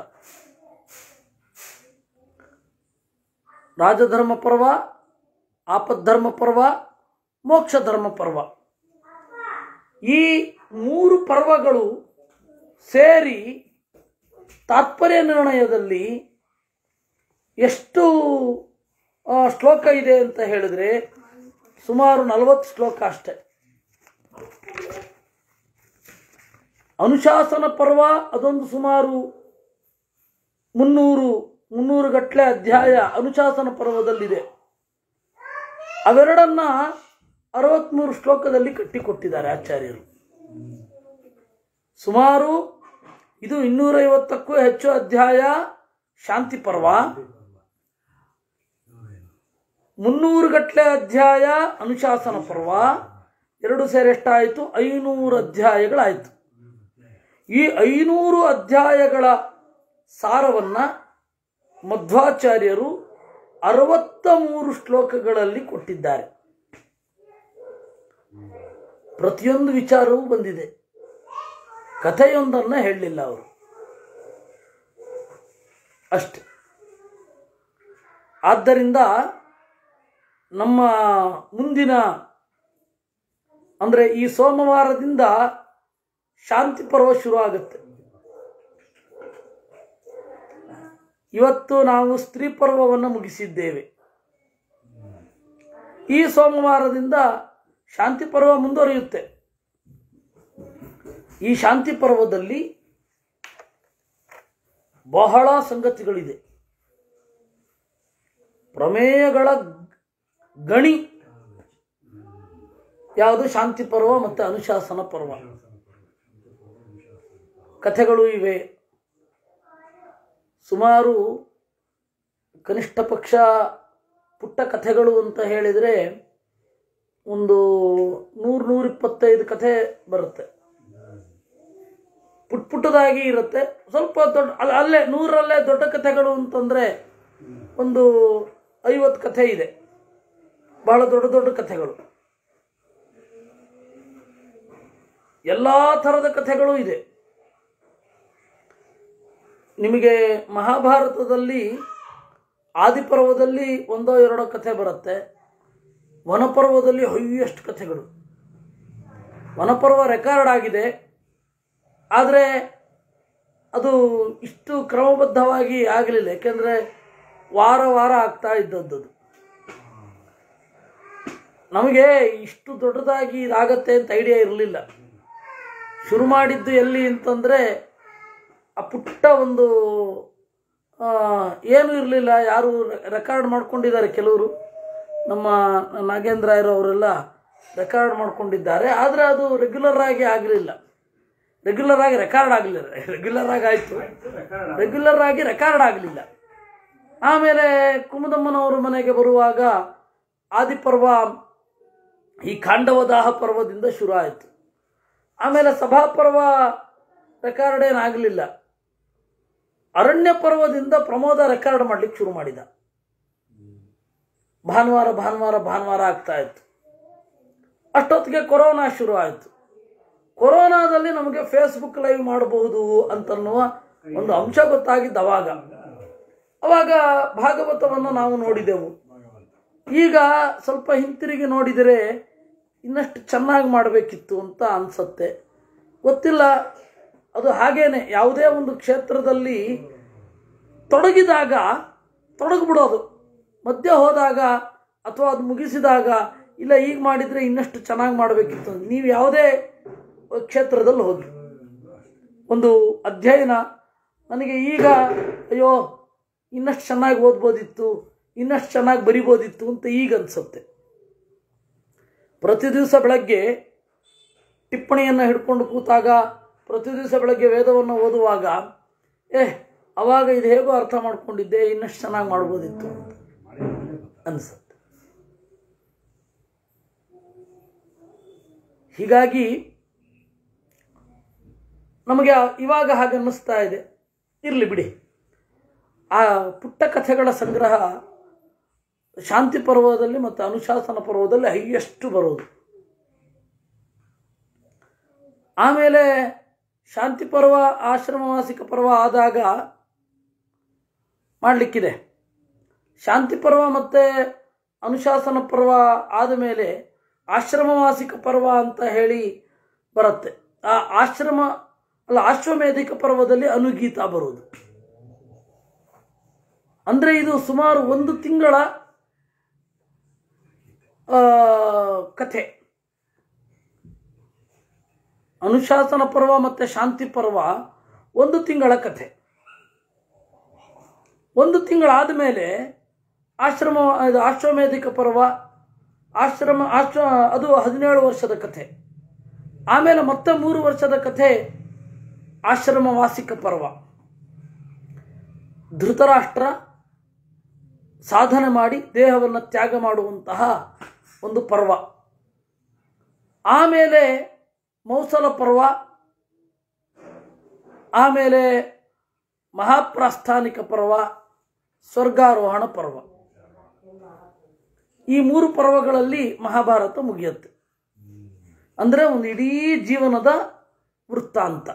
ರಾಜಧರ್ಮ ಪರ್ವ ಆಪದ್ಧರ್ಮ ಪರ್ವ ಮೋಕ್ಷ ಧರ್ಮ ಪರ್ವ ಈ ಮೂರು ಪರ್ವಗಳು ಸೇರಿ ತಾತ್ಪರ್ಯ ನಿರ್ಣಯದಲ್ಲಿ ಎಷ್ಟು ಆ, ಶ್ಲೋಕ ಇದೆ ಅಂತ ಹೇಳಿದ್ರೆ ಸುಮಾರು ನಲವತ್ತು ಶ್ಲೋಕ ಅಷ್ಟೆ ಅನುಶಾಸನ ಪರ್ವ ಅದೊಂದು ಸುಮಾರು ಮುನ್ನೂರು ಮುನ್ನೂರು ಗಟ್ಟಲೆ ಅಧ್ಯಾಯ ಅನುಶಾಸನ ಪರ್ವದಲ್ಲಿದೆ ಅವೆರಡನ್ನ ಅರವತ್ಮೂರು ಶ್ಲೋಕದಲ್ಲಿ ಕಟ್ಟಿಕೊಟ್ಟಿದ್ದಾರೆ ಆಚಾರ್ಯರು ಸುಮಾರು ಇದು ಇನ್ನೂರೈವತ್ತಕ್ಕೂ ಹೆಚ್ಚು ಅಧ್ಯಾಯ ಶಾಂತಿ ಪರ್ವ ಮುನ್ನೂರು ಗಟ್ಟಲೆ ಅಧ್ಯಾಯ ಅನುಶಾಸನ ಪರ್ವ ಎರಡು ಸೇರಿ ಎಷ್ಟಾಯಿತು ಐನೂರು ಅಧ್ಯಾಯಗಳಾಯಿತು ಈ ಐನೂರು ಅಧ್ಯಾಯಗಳ ಸಾರವನ್ನು ಮಧ್ವಾಚಾರ್ಯರು ಅರವತ್ತ ಮೂರು ಶ್ಲೋಕಗಳಲ್ಲಿ ಕೊಟ್ಟಿದ್ದಾರೆ ಪ್ರತಿಯೊಂದು ವಿಚಾರವೂ ಬಂದಿದೆ ಕಥೆಯೊಂದನ್ನು ಹೇಳಲಿಲ್ಲ ಅವರು ಅಷ್ಟೆ ಆದ್ದರಿಂದ ನಮ್ಮ ಮುಂದಿನ ಅಂದರೆ ಈ ಸೋಮವಾರದಿಂದ ಶಾಂತಿ ಪರ್ವ ಶುರು ಆಗುತ್ತೆ ಇವತ್ತು ನಾವು ಸ್ತ್ರೀ ಪರ್ವವನ್ನು ಮುಗಿಸಿದ್ದೇವೆ ಈ ಸೋಮವಾರದಿಂದ ಶಾಂತಿ ಪರ್ವ ಮುಂದುವರಿಯುತ್ತೆ ಈ ಶಾಂತಿ ಪರ್ವದಲ್ಲಿ ಬಹಳ ಸಂಗತಿಗಳಿದೆ ಪ್ರಮೇಯಗಳ ಗಣಿ ಯಾವುದು ಶಾಂತಿ ಪರ್ವ ಮತ್ತು ಅನುಶಾಸನ ಪರ್ವ ಕಥೆಗಳು ಇವೆ ಸುಮಾರು ಕನಿಷ್ಠ ಪಕ್ಷ ಪುಟ್ಟ ಕಥೆಗಳು ಅಂತ ಹೇಳಿದರೆ ಒಂದು ನೂರು ನೂರಿಪ್ಪತ್ತೈದು ಕಥೆ ಬರುತ್ತೆ ಪುಟ್ ಪುಟ್ಟದಾಗಿ ಇರುತ್ತೆ ಸ್ವಲ್ಪ ದೊಡ್ಡ ಅಲ್ಲ ಅಲ್ಲೇ ನೂರಲ್ಲೇ ದೊಡ್ಡ ಕಥೆಗಳು ಅಂತಂದರೆ ಒಂದು ಐವತ್ತು ಕಥೆ ಇದೆ ಬಹಳ ದೊಡ್ಡ ದೊಡ್ಡ ಕಥೆಗಳು ಎಲ್ಲ ಥರದ ಕಥೆಗಳು ಇದೆ ನಿಮಗೆ ಮಹಾಭಾರತದಲ್ಲಿ ಆದಿಪರ್ವದಲ್ಲಿ ಒಂದೋ ಎರಡೋ ಕಥೆ ಬರುತ್ತೆ ವನಪರ್ವದಲ್ಲಿ ಹೈಯೆಸ್ಟ್ ಕಥೆಗಳು ವನಪರ್ವ ರೆಕಾರ್ಡ್ ಆಗಿದೆ ಆದರೆ ಅದು ಇಷ್ಟು ಕ್ರಮಬದ್ಧವಾಗಿ ಆಗಲಿಲ್ಲ ಯಾಕೆಂದರೆ ವಾರ ವಾರ ಆಗ್ತಾ ಇದ್ದದ್ದು ನಮಗೆ ಇಷ್ಟು ದೊಡ್ಡದಾಗಿ ಇದಾಗತ್ತೆ ಅಂತ ಐಡಿಯಾ ಇರಲಿಲ್ಲ ಶುರು ಮಾಡಿದ್ದು ಎಲ್ಲಿ ಅಂತಂದರೆ ಆ ಪುಟ್ಟ ಒಂದು ಆ, ಏನೂ ಇರಲಿಲ್ಲ ಯಾರು ರೆಕಾರ್ಡ್ ಮಾಡ್ಕೊಂಡಿದ್ದಾರೆ ಕೆಲವರು ನಮ್ಮ ನಾಗೇಂದ್ರ ಇರೋ ಅವರೆಲ್ಲ ರೆಕಾರ್ಡ್ ಮಾಡ್ಕೊಂಡಿದ್ದಾರೆ ಆದರೆ ಅದು ರೆಗ್ಯುಲರ್ ಆಗಿ ಆಗಲಿಲ್ಲ ರೆಗ್ಯುಲರ್ ಆಗಿ ರೆಕಾರ್ಡ್ ಆಗಲಿಲ್ಲ ರೆಗ್ಯುಲರ್ ಆಗಿ ಆಯಿತು ರೆಗ್ಯುಲರ್ ಆಗಿ ರೆಕಾರ್ಡ್ ಆಗಲಿಲ್ಲ ಆಮೇಲೆ ಕುಮುದಮ್ಮನವರ ಮನೆಗೆ ಬರುವಾಗ ಆದಿಪರ್ವ ಈ ಖಾಂಡವದಾಹ ಪರ್ವದಿಂದ ಶುರು ಆಯಿತು ಆಮೇಲೆ ಸಭಾಪರ್ವ ರೆಕಾರ್ಡ್ ಏನಾಗಲಿಲ್ಲ ಅರಣ್ಯ ಪರ್ವದಿಂದ ಪ್ರಮೋದ ರೆಕಾರ್ಡ್ ಮಾಡ್ಲಿಕ್ಕೆ ಶುರು ಮಾಡಿದ ಭಾನುವಾರ ಭಾನುವಾರ ಭಾನುವಾರ ಆಗ್ತಾ ಇತ್ತು ಅಷ್ಟೊತ್ತಿಗೆ ಕೊರೋನಾ ಶುರು ಆಯಿತು ಕೊರೋನಾದಲ್ಲಿ ನಮಗೆ ಫೇಸ್ಬುಕ್ ಲೈವ್ ಮಾಡಬಹುದು ಅಂತನ್ನುವ ಒಂದು ಅಂಶ ಗೊತ್ತಾಗಿದ್ದು ಅವಾಗ ಅವಾಗ ಭಾಗವತವನ್ನು ನಾವು ನೋಡಿದೆವು ಈಗ ಸ್ವಲ್ಪ ಹಿಂತಿರುಗಿ ನೋಡಿದರೆ ಇನ್ನಷ್ಟು ಚೆನ್ನಾಗಿ ಮಾಡಬೇಕಿತ್ತು ಅಂತ ಅನಿಸುತ್ತೆ ಗೊತ್ತಿಲ್ಲ ಅದು ಹಾಗೇನೆ ಯಾವುದೇ ಒಂದು ಕ್ಷೇತ್ರದಲ್ಲಿ ತೊಡಗಿದಾಗ ತೊಡಗಿಬಿಡೋದು ಮಧ್ಯ ಹೋದಾಗ ಅಥವಾ ಅದು ಮುಗಿಸಿದಾಗ ಇಲ್ಲ ಈಗ ಮಾಡಿದರೆ ಇನ್ನಷ್ಟು ಚೆನ್ನಾಗಿ ಮಾಡಬೇಕಿತ್ತು ನೀವು ಯಾವುದೇ ಕ್ಷೇತ್ರದಲ್ಲಿ ಹೋಗಿ ಒಂದು ಅಧ್ಯಯನ ನನಗೆ ಈಗ ಅಯ್ಯೋ ಇನ್ನಷ್ಟು ಚೆನ್ನಾಗಿ ಓದ್ಬೋದಿತ್ತು ಇನ್ನಷ್ಟು ಚೆನ್ನಾಗಿ ಬರಿಬೋದಿತ್ತು ಅಂತ ಈಗ ಅನಿಸುತ್ತೆ ಪ್ರತಿ ದಿವಸ ಬೆಳಗ್ಗೆ ಟಿಪ್ಪಣಿಯನ್ನು ಹಿಡ್ಕೊಂಡು ಕೂತಾಗ ಪ್ರತಿ ದಿವಸ ಬೆಳಗ್ಗೆ ವೇದವನ್ನು ಓದುವಾಗ ಏ ಅವಾಗ ಇದು ಹೇಗೋ ಅರ್ಥ ಮಾಡ್ಕೊಂಡಿದ್ದೆ ಇನ್ನಷ್ಟು ಚೆನ್ನಾಗಿ ಮಾಡ್ಬೋದಿತ್ತು ಅಂತ ಅನಿಸುತ್ತೆ ಹೀಗಾಗಿ ನಮಗೆ ಇವಾಗ ಹಾಗೆ ಅನ್ನಿಸ್ತಾ ಇದೆ ಇರಲಿ ಬಿಡಿ ಆ ಪುಟ್ಟ ಕಥೆಗಳ ಸಂಗ್ರಹ ಶಾಂತಿ ಪರ್ವದಲ್ಲಿ ಮತ್ತು ಅನುಶಾಸನ ಪರ್ವದಲ್ಲಿ ಹೈಯೆಸ್ಟ್ ಬರೋದು ಆಮೇಲೆ ಶಾಂತಿ ಪರ್ವ ಆಶ್ರಮವಾಸಿಕ ಪರ್ವ ಆದಾಗ ಮಾಡಲಿಕ್ಕಿದೆ ಶಾಂತಿ ಪರ್ವ ಮತ್ತು ಅನುಶಾಸನ ಪರ್ವ ಆದ ಮೇಲೆ ಆಶ್ರಮವಾಸಿಕ ಪರ್ವ ಅಂತ ಹೇಳಿ ಬರುತ್ತೆ ಆ ಆಶ್ರಮ ಅಲ್ಲ ಆಶ್ವಮೇಧಿಕ ಪರ್ವದಲ್ಲಿ ಅನುಗೀತ ಬರೋದು ಅಂದರೆ ಇದು ಸುಮಾರು ಒಂದು ತಿಂಗಳ ಆ, ಕಥೆ ಅನುಶಾಸನ ಪರ್ವ ಮತ್ತು ಶಾಂತಿ ಪರ್ವ ಒಂದು ತಿಂಗಳ ಕಥೆ ಒಂದು ತಿಂಗಳಾದ ಮೇಲೆ ಆಶ್ರಮ ಇದು ಆಶ್ವಮೇಧಿಕ ಪರ್ವ ಆಶ್ರಮ ಆಶ್ರ ಅದು ಹದಿನೇಳು ವರ್ಷದ ಕಥೆ ಆಮೇಲೆ ಮತ್ತೆ ಮೂರು ವರ್ಷದ ಕಥೆ ಆಶ್ರಮ ವಾಸಿಕ ಪರ್ವ ಧೃತರಾಷ್ಟ್ರ ಸಾಧನೆ ಮಾಡಿ ದೇಹವನ್ನು ತ್ಯಾಗ ಮಾಡುವಂತಹ ಒಂದು ಪರ್ವ ಆಮೇಲೆ ಮೌಸಲ ಪರ್ವ ಆಮೇಲೆ ಮಹಾಪ್ರಾಸ್ಥಾನಿಕ ಪರ್ವ ಸ್ವರ್ಗಾರೋಹಣ ಪರ್ವ ಈ ಮೂರು ಪರ್ವಗಳಲ್ಲಿ ಮಹಾಭಾರತ ಮುಗಿಯುತ್ತೆ ಅಂದರೆ ಒಂದು ಇಡೀ ಜೀವನದ ವೃತ್ತಾಂತ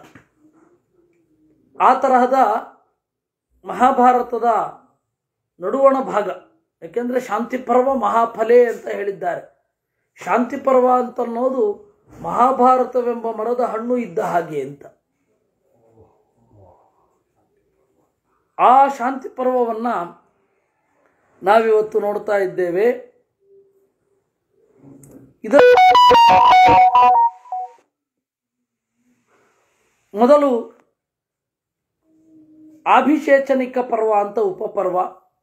ಆ ತರಹದ ಮಹಾಭಾರತದ ನಡುವಣ ಭಾಗ ಯಾಕೆಂದರೆ ಶಾಂತಿ ಪರ್ವ ಮಹಾಫಲೆ ಅಂತ ಹೇಳಿದ್ದಾರೆ ಶಾಂತಿ ಪರ್ವ ಅಂತ ಅನ್ನೋದು ಮಹಾಭಾರತವೆಂಬ ಮರದ ಹಣ್ಣು ಇದ್ದ ಹಾಗೆ ಅಂತ ಆ ಶಾಂತಿ ಪರ್ವವನ್ನ ನಾವಿವತ್ತು ನೋಡ್ತಾ ಇದ್ದೇವೆ ಇದು ಮೊದಲು ಆಭಿಷೇಚನಿಕ ಪರ್ವ ಅಂತ ಉಪಪರ್ವ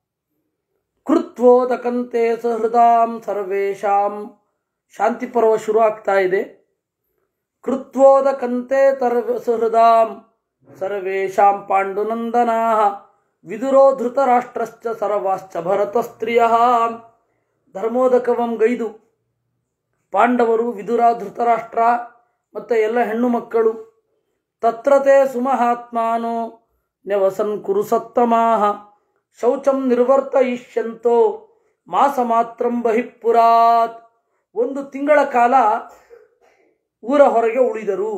ಕೃತ್ವೋದಕಂತೆ ಸಹೃದಾಂ ಸರ್ವೇಶಾಂ ಶಾಂತಿ ಪರ್ವ ಶುರು ಆಗ್ತಾ ಇದೆ ಕೃತ್ವೋದಕಂತೆ ತರ್ವ ಸಹೃದಾಂ ಸರ್ವೇಶಾಂ ಪಾಂಡುನಂದನಾ ವಿದುರೋ ಧೃತರಾಷ್ಟ್ರಶ್ಚ ಸರ್ವಾಶ್ಚ ಭರತಸ್ತ್ರಿಯ ಧರ್ಮೋದಕವಂ ಗೈದು ಪಾಂಡವರು ವಿದುರ ಧೃತರಾಷ್ಟ್ರ ಮತ್ತು ಎಲ್ಲ ಹೆಣ್ಣು ಮಕ್ಕಳು ತತ್ರತೆ ಸುಮಹಾತ್ಮಾನೋ ನೆವಸನ್ ಕುರು ಸತ್ತಮಾಹ ಶೌಚಂ ನಿರ್ವರ್ತಯಿಷ್ಯಂತೋ ಮಾಸ ಮಾತ್ರಂ ಬಹಿಪುರಾತ್ ಒಂದು ತಿಂಗಳ ಕಾಲ ಊರ ಹೊರಗೆ ಉಳಿದರು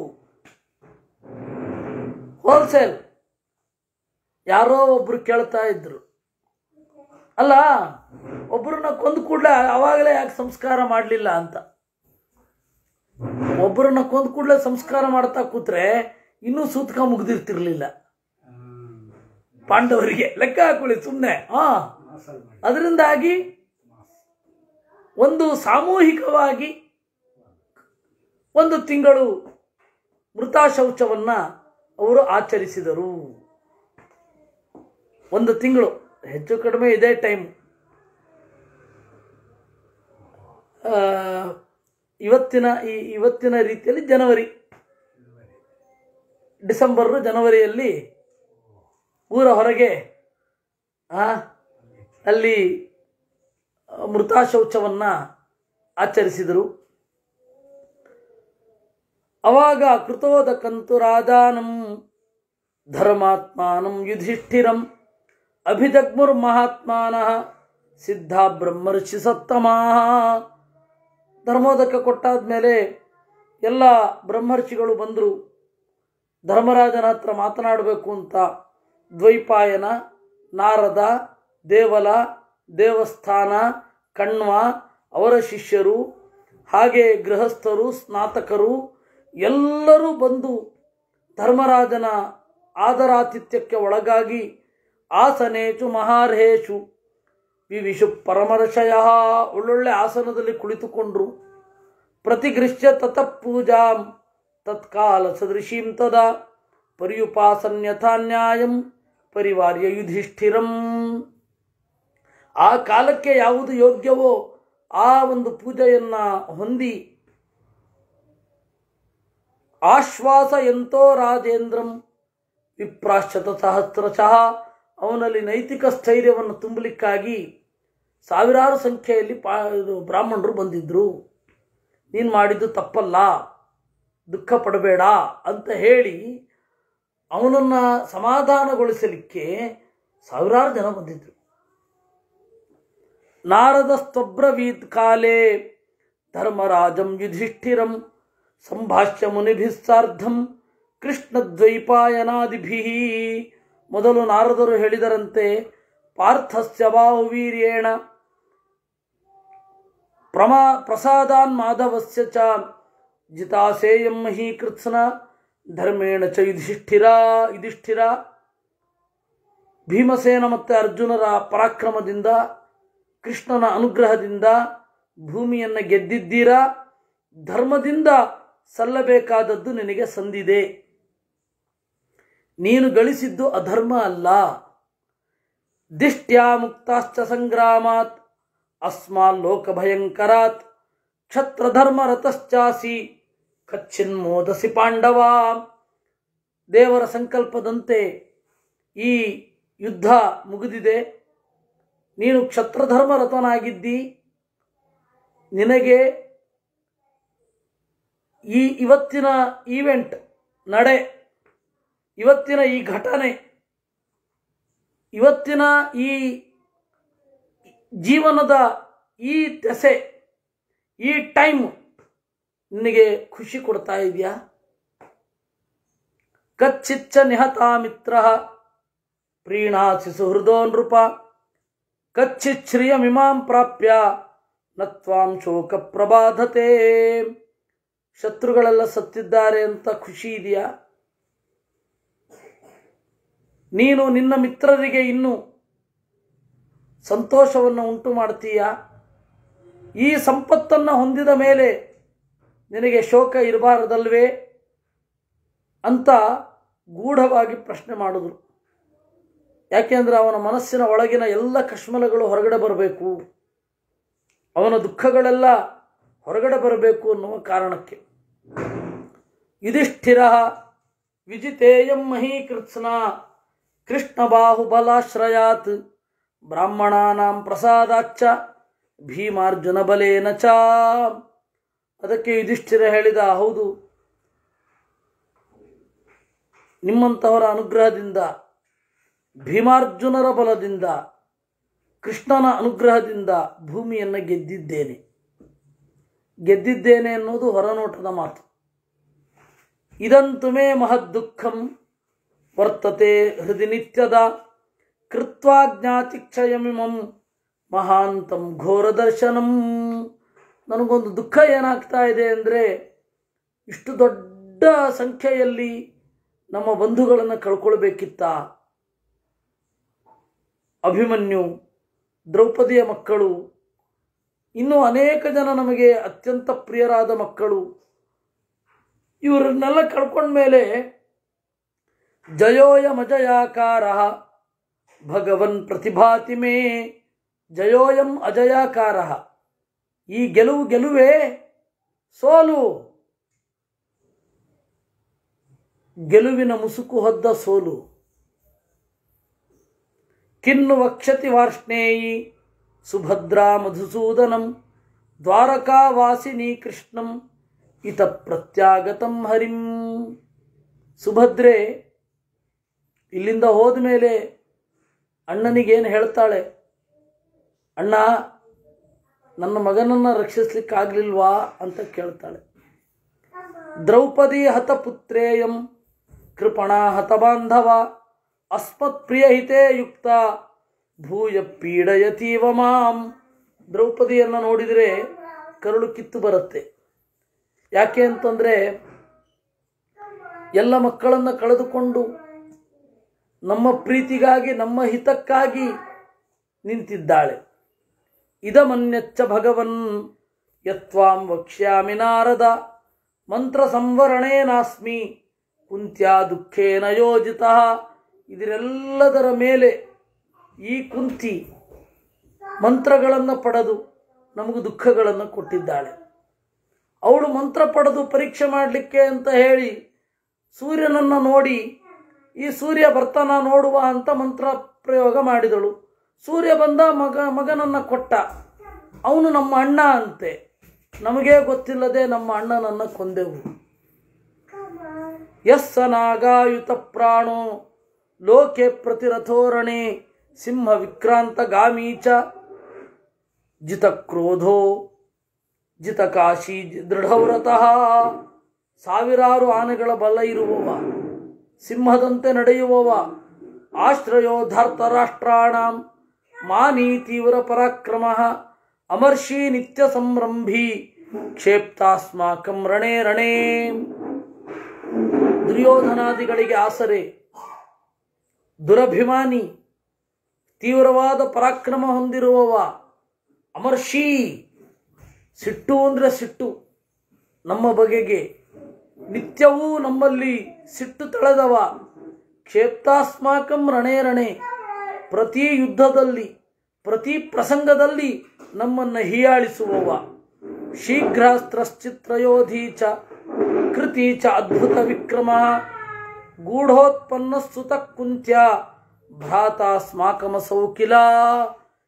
ಹೋಲ್ಸೇಲ್ ಯಾರೋ ಒಬ್ರು ಕೇಳ್ತಾ ಇದ್ರು ಅಲ್ಲ ಒಬ್ಬರನ್ನ ಕೊಂದು ಕೂಡಲೇ ಅವಾಗಲೇ ಯಾಕೆ ಸಂಸ್ಕಾರ ಮಾಡಲಿಲ್ಲ ಅಂತ ಒಬ್ಬರನ್ನ ಕೊಂದು ಕೂಡಲೇ ಸಂಸ್ಕಾರ ಮಾಡ್ತಾ ಕೂತ್ರೆ ಇನ್ನೂ ಸೂತಕ ಮುಗ್ದಿರ್ತಿರ್ಲಿಲ್ಲ ಪಾಂಡವರಿಗೆ ಲೆಕ್ಕ ಹಾಕೊಳ್ಳಿ ಸುಮ್ಮನೆ ಹಾ ಅದರಿಂದಾಗಿ ಒಂದು ಸಾಮೂಹಿಕವಾಗಿ ಒಂದು ತಿಂಗಳು ಮೃತಾಶೌಚವನ್ನ ಅವರು ಆಚರಿಸಿದರು ಒಂದು ತಿಂಗಳು ಹೆಚ್ಚು ಕಡಿಮೆ ಇದೇ ಟೈಮ್ ಇವತ್ತಿನ ಈ ಇವತ್ತಿನ ರೀತಿಯಲ್ಲಿ ಜನವರಿ ಡಿಸೆಂಬರ್ ಜನವರಿಯಲ್ಲಿ ಊರ ಹೊರಗೆ ಆ, ಅಲ್ಲಿ ಮೃತಾಶೌಚವನ್ನು ಆಚರಿಸಿದರು ಅವಾಗ ಕೃತೋದಕಂತು ರಾಜಾನಂ ಧರ್ಮಾತ್ಮಾನಂ ಯುಧಿಷ್ಠಿರಂ ಅಭಿದಗ್ಮುರ್ಮಹಾತ್ಮಾನಃ ಸಿದ್ಧ ಬ್ರಹ್ಮರ್ಷಿ ಸತ್ತಮಾಹ ಧರ್ಮೋದಕ ಕೊಟ್ಟಾದ್ಮೇಲೆ ಎಲ್ಲ ಬ್ರಹ್ಮರ್ಷಿಗಳು ಬಂದರು ಧರ್ಮರಾಜನ ಹತ್ರ ಮಾತನಾಡಬೇಕು ಅಂತ ದ್ವೈಪಾಯನ ನಾರದ ದೇವಲ ದೇವಸ್ಥಾನ ಕಣ್ವ ಅವರ ಶಿಷ್ಯರು ಹಾಗೆ ಗೃಹಸ್ಥರು ಸ್ನಾತಕರು ಎಲ್ಲರೂ ಬಂದು ಧರ್ಮರಾಜನ ಆದರಾತಿಥ್ಯಕ್ಕೆ ಒಳಗಾಗಿ ಆಸನೇಚು ಮಹಾರ್ಹೇಶು ವಿವಿಶು ಪರಮರ್ಷಯ ಒಳ್ಳೊಳ್ಳೆ ಆಸನದಲ್ಲಿ ಕುಳಿತುಕೊಂಡ್ರು ಪ್ರತಿಗೃಶ್ಯ ತತಃ ಪೂಜಾಂ ತತ್ಕಾಲ ಸದೃಶೀಂ ತದಾ ಪರ್ಯುಪಾಸನ್ಯಥಾ ನ್ಯಾಯಂ ಪರಿವಾರ್ಯ ಯುಧಿಷ್ಠಿರಂ ಆ ಕಾಲಕ್ಕೆ ಯಾವುದು ಯೋಗ್ಯವೋ ಆ ಒಂದು ಪೂಜೆಯನ್ನ ಹೊಂದಿ ಆಶ್ವಾಸ ಎಂತೋ ರಾಜೇಂದ್ರಂ ವಿಪ್ರಾಶ್ಚತ ಸಹಸ್ರಶಃ ಅವನಲ್ಲಿ ನೈತಿಕ ಸ್ಥೈರ್ಯವನ್ನು ತುಂಬಲಿಕ್ಕಾಗಿ ಸಾವಿರಾರು ಸಂಖ್ಯೆಯಲ್ಲಿ ಪಾ ಇದು ಬ್ರಾಹ್ಮಣರು ಬಂದಿದ್ದರು ನೀನು ಮಾಡಿದ್ದು ತಪ್ಪಲ್ಲ ದುಃಖ ಪಡಬೇಡ ಅಂತ ಹೇಳಿ ಅವನನ್ನು ಸಮಾಧಾನಗೊಳಿಸಲಿಕ್ಕೆ ಸಾವಿರಾರು ಜನ ಬಂದಿದ್ದರು ನಾರದ ಸ್ತಬ್ರವೀತ್ ಕಾಲೇ ಧರ್ಮರಾಜಂ ಯುಧಿಷ್ಠಿರಂ ಸಂಭಾಷ್ಯ ಮುನಿಭಿಸ್ಸಾರ್ಧಂ ಕೃಷ್ಣದ್ವೈಪಾಯನಾದಿಭಿ ಮೊದಲು ನಾರದರು ಹೇಳಿದರಂತೆ ಪಾರ್ಥಸ್ಯ ಬಾಹುವೀರ್ಯೇಣ ಪ್ರಮಾ ಪ್ರಸಾದಾನ್ ಮಾಧವಸ್ಯ ಚ ಜಿತಾಸೇಯಂ ಮಹೀಕೃತ್ಸನ ಧರ್ಮೇಣ ಚ ಯುಧಿಷ್ಠಿರ ಯುಧಿಷ್ಠಿರ ಭೀಮಸೇನ ಮತ್ತು ಅರ್ಜುನರ ಪರಾಕ್ರಮದಿಂದ ಕೃಷ್ಣನ ಅನುಗ್ರಹದಿಂದ ಭೂಮಿಯನ್ನು ಗೆದ್ದಿದ್ದೀರಾ ಧರ್ಮದಿಂದ ಸಲ್ಲಬೇಕಾದದ್ದು ನಿನಗೆ ಸಂದಿದೆ ನೀನು ಗಳಿಸಿದ್ದು ಅಧರ್ಮ ಅಲ್ಲ ದಿಷ್ಟ್ಯಾ ಮುಕ್ತಾಶ್ಚ ಸಂಗ್ರಾಮಾತ್ ಅಸ್ಮಾಲ್ ಲೋಕ ಭಯಂಕರಾತ್ ಕ್ಷತ್ರಧರ್ಮ ರತಶ್ಚಾಸಿ ಕಚ್ಚಿನ್ಮೋದಸಿ ಪಾಂಡವ ದೇವರ ಸಂಕಲ್ಪದಂತೆ ಈ ಯುದ್ಧ ಮುಗಿದಿದೆ ನೀನು ಕ್ಷತ್ರಧರ್ಮ ರತನಾಗಿದ್ದಿ ನಿನಗೆ ಈ ಇವತ್ತಿನ ಈವೆಂಟ್ ನಡೆ ಇವತ್ತಿನ ಈ ಘಟನೆ ಇವತ್ತಿನ ಈ ಜೀವನದ ಈ ದೆಸೆ ಈ ಟೈಮ್ ನಿನಗೆ ಖುಷಿ ಕೊಡ್ತಾ ಇದೆಯಾ ಕಚ್ಚಿಚ್ಚ ನಿಹತ ಮಿತ್ರ ಪ್ರೀಣಾಸಿ ಸುಹೃದೋ ನೃಪ ಕಚ್ಚಿತ್ ಶ್ರಿಯಮಿಮಾಂ ಪ್ರಾಪ್ಯ ನತ್ವಾಂ ಶೋಕ ಪ್ರಬಾಧತೆ ಶತ್ರುಗಳೆಲ್ಲ ಸತ್ತಿದ್ದಾರೆ ಅಂತ ಖುಷಿ ಇದೆಯಾ ನೀನು ನಿನ್ನ ಮಿತ್ರರಿಗೆ ಇನ್ನು ಸಂತೋಷವನ್ನು ಉಂಟು ಮಾಡ್ತೀಯಾ ಈ ಸಂಪತ್ತನ್ನು ಹೊಂದಿದ ಮೇಲೆ ನಿನಗೆ ಶೋಕ ಇರಬಾರದಲ್ವೇ ಅಂತ ಗೂಢವಾಗಿ ಪ್ರಶ್ನೆ ಮಾಡಿದ್ರು ಯಾಕೆಂದ್ರೆ ಅವನ ಮನಸ್ಸಿನ ಒಳಗಿನ ಎಲ್ಲ ಕಶ್ಮಲಗಳು ಹೊರಗಡೆ ಬರಬೇಕು ಅವನ ದುಃಖಗಳೆಲ್ಲ ಹೊರಗಡೆ ಬರಬೇಕು ಅನ್ನುವ ಕಾರಣಕ್ಕೆ ಯುಧಿಷ್ಠಿರ ವಿಜಿತೇಯಂ ಮಹೀಕೃತ್ಸ್ನ ಕೃಷ್ಣ ಬಾಹುಬಲಾಶ್ರಯಾತ್ ಬ್ರಾಹ್ಮಣಾನಾಂ ಪ್ರಸಾದಾಚ್ಚ ಭೀಮಾರ್ಜುನ ಬಲೇನ ಚ ಅದಕ್ಕೆ ಯುಧಿಷ್ಠಿರ ಹೇಳಿದ ಹೌದು ನಿಮ್ಮಂತಹವರ ಅನುಗ್ರಹದಿಂದ ಭೀಮಾರ್ಜುನರ ಬಲದಿಂದ ಕೃಷ್ಣನ ಅನುಗ್ರಹದಿಂದ ಭೂಮಿಯನ್ನು ಗೆದ್ದಿದ್ದೇನೆ ಗೆದ್ದಿದ್ದೇನೆ ಅನ್ನೋದು ಹೊರನೋಟದ ಮಾತು ಇದಂತು ಮೇ ಮಹದ್ದುಃಖಂ ವರ್ತತೆ ಹೃದಯ ನಿತ್ಯದ ಕೃತ್ವಾ ಜ್ಞಾತಿಕ್ಷಯಮಿಮಂ ಮಹಾಂತಂ ಘೋರ ದರ್ಶನಂ ನನಗೊಂದು ದುಃಖ ಏನಾಗ್ತಾ ಇದೆ ಅಂದರೆ ಇಷ್ಟು ದೊಡ್ಡ ಸಂಖ್ಯೆಯಲ್ಲಿ ನಮ್ಮ ಬಂಧುಗಳನ್ನು ಕಳ್ಕೊಳ್ಬೇಕಿತ್ತ ಅಭಿಮನ್ಯು ದ್ರೌಪದಿಯ ಮಕ್ಕಳು ಇನ್ನೂ ಅನೇಕ ಜನ ನಮಗೆ ಅತ್ಯಂತ ಪ್ರಿಯರಾದ ಮಕ್ಕಳು ಇವರನ್ನೆಲ್ಲ ಕಳ್ಕೊಂಡ್ಮೇಲೆ ಜಯೋಯಮಜಯಾಕಾರ ಭಗವನ್ ಪ್ರತಿಭಾತಿ ಮೇ ಜಯೋಯಂ ಅಜಯಾಕಾರ ಈ ಗೆಲುವು ಗೆಲುವೇ ಸೋಲು ಗೆಲುವಿನ ಮುಸುಕು ಹೊದ್ದ ಸೋಲು ಕಿನ್ನು ವಕ್ಷತಿ ವಾರ್ಷ್ಣೇಯಿ ಸುಭದ್ರಾ ಮಧುಸೂದನಂ ದ್ವಾರಕಾವಾಸಿನಿ ಕೃಷ್ಣಂ ಇತ ಪ್ರತ್ಯಾಗತಂ ಹರಿಂ ಸುಭದ್ರೆ ಇಲ್ಲಿಂದ ಹೋದ ಮೇಲೆ ಅಣ್ಣನಿಗೇನು ಹೇಳ್ತಾಳೆ ಅಣ್ಣ ನನ್ನ ಮಗನನ್ನು ರಕ್ಷಿಸ್ಲಿಕ್ಕಾಗ್ಲಿಲ್ವಾ ಅಂತ ಕೇಳ್ತಾಳೆ ದ್ರೌಪದಿ ಹತಪುತ್ರೇಯಂ ಕೃಪಣ ಹತಬಾಂಧವ ಅಸ್ಮತ್ ಪ್ರಿಯಹಿತೇ ಯುಕ್ತ ಭೂಯ ಪೀಡಯತೀವ ಮಾಂ ದ್ರೌಪದಿಯನ್ನು ನೋಡಿದರೆ ಕರುಳು ಕಿತ್ತು ಬರುತ್ತೆ ಯಾಕೆ ಅಂತಂದರೆ ಎಲ್ಲ ಮಕ್ಕಳನ್ನು ಕಳೆದುಕೊಂಡು ನಮ್ಮ ಪ್ರೀತಿಗಾಗಿ ನಮ್ಮ ಹಿತಕ್ಕಾಗಿ ನಿಂತಿದ್ದಾಳೆ ಇದಮನ್ಯಚ್ಚ ಭಗವನ್ ಯತ್ವಾಂ ವಕ್ಷ್ಯಾಮಿ ನಾರದ ಮಂತ್ರ ಸಂವರಣೇನಾಸ್ಮಿ ಕುಂತ್ಯಾ ದುಃಖೇನ ಯೋಜಿತ ಇದರೆಲ್ಲದರ ಮೇಲೆ ಈ ಕುಂತಿ ಮಂತ್ರಗಳನ್ನು ಪಡೆದು ನಮಗೆ ದುಃಖಗಳನ್ನು ಕೊಟ್ಟಿದ್ದಾಳೆ ಅವಳು ಮಂತ್ರ ಪಡೆದು ಪರೀಕ್ಷೆ ಮಾಡಲಿಕ್ಕೆ ಅಂತ ಹೇಳಿ ಸೂರ್ಯನನ್ನು ನೋಡಿ ಈ ಸೂರ್ಯ ಬರ್ತಾನ ನೋಡುವ ಅಂತ ಮಂತ್ರ ಪ್ರಯೋಗ ಮಾಡಿದಳು ಸೂರ್ಯ ಬಂದ ಮಗ ಮಗನನ್ನು ಕೊಟ್ಟ ಅವನು ನಮ್ಮ ಅಣ್ಣ ಅಂತೆ ನಮಗೇ ಗೊತ್ತಿಲ್ಲದೆ ನಮ್ಮ ಅಣ್ಣನನ್ನು ಕೊಂದೆವು ಯಸ್ಸ ನಾಗಾಯುತ ಪ್ರಾಣೋ ಲೋಕೆ ಪ್ರತಿರಥೋರಣೆ ಸಿಂಹ ವಿಕ್ರಾಂತ ಗಾಮೀಚ ಜಿತ ಕ್ರೋಧೋ ಜಿತ ಕಾಶಿ ದೃಢವ್ರತಃ ಸಾವಿರಾರು ಆನೆಗಳ ಬಲ ಇರುವವ ಸಿಂಹದಂತೆ ನಡೆಯುವವ ಆಶ್ರಯೋಧಾರ್ಥ ರಾಷ್ಟ್ರಾಣಾಂ ಮಾನಿ ತೀವ್ರ ಪರಾಕ್ರಮ ಅಮರ್ಷಿ ನಿತ್ಯ ಸಂರಂಭಿ ಕ್ಷೇಪ್ತಾಸ್ಮಾಕಂ ರಣೇ ರಣೇ ದುರ್ಯೋಧನಾದಿಗಳಿಗೆ ಆಸರೆ ದುರಭಿಮಾನಿ ತೀವ್ರವಾದ ಪರಾಕ್ರಮ ಹೊಂದಿರುವವ ಅಮರ್ಷಿ ಸಿಟ್ಟು ಅಂದರೆ ಸಿಟ್ಟು ನಮ್ಮ ಬಗೆಗೆ ನಿತ್ಯವೂ ನಮ್ಮಲ್ಲಿ ಸಿಟ್ಟು ತಳೆದವ ಕ್ಷೇಪ್ತಾಸ್ಮಾಕಂ ರಣೇ ರಣೆ ಪ್ರತಿ ಯುದ್ಧದಲ್ಲಿ ಪ್ರತಿ ಪ್ರಸಂಗದಲ್ಲಿ ನಮ್ಮನ್ನು ಹೀಯಾಳಿಸುವವ ಶೀಘ್ರಾಸ್ತ್ರಶ್ಚಿತ್ರಯೋಧಿ ಚ ಕೃತಿ ಚ ಅದ್ಭುತ ವಿಕ್ರಮ ಗೂಢೋತ್ಪನ್ನ ಸುತ ಕುಂತ್ಯ ಭ್ರಾತಾಸ್ಮಾಕಮಸೌ ಕಿಲ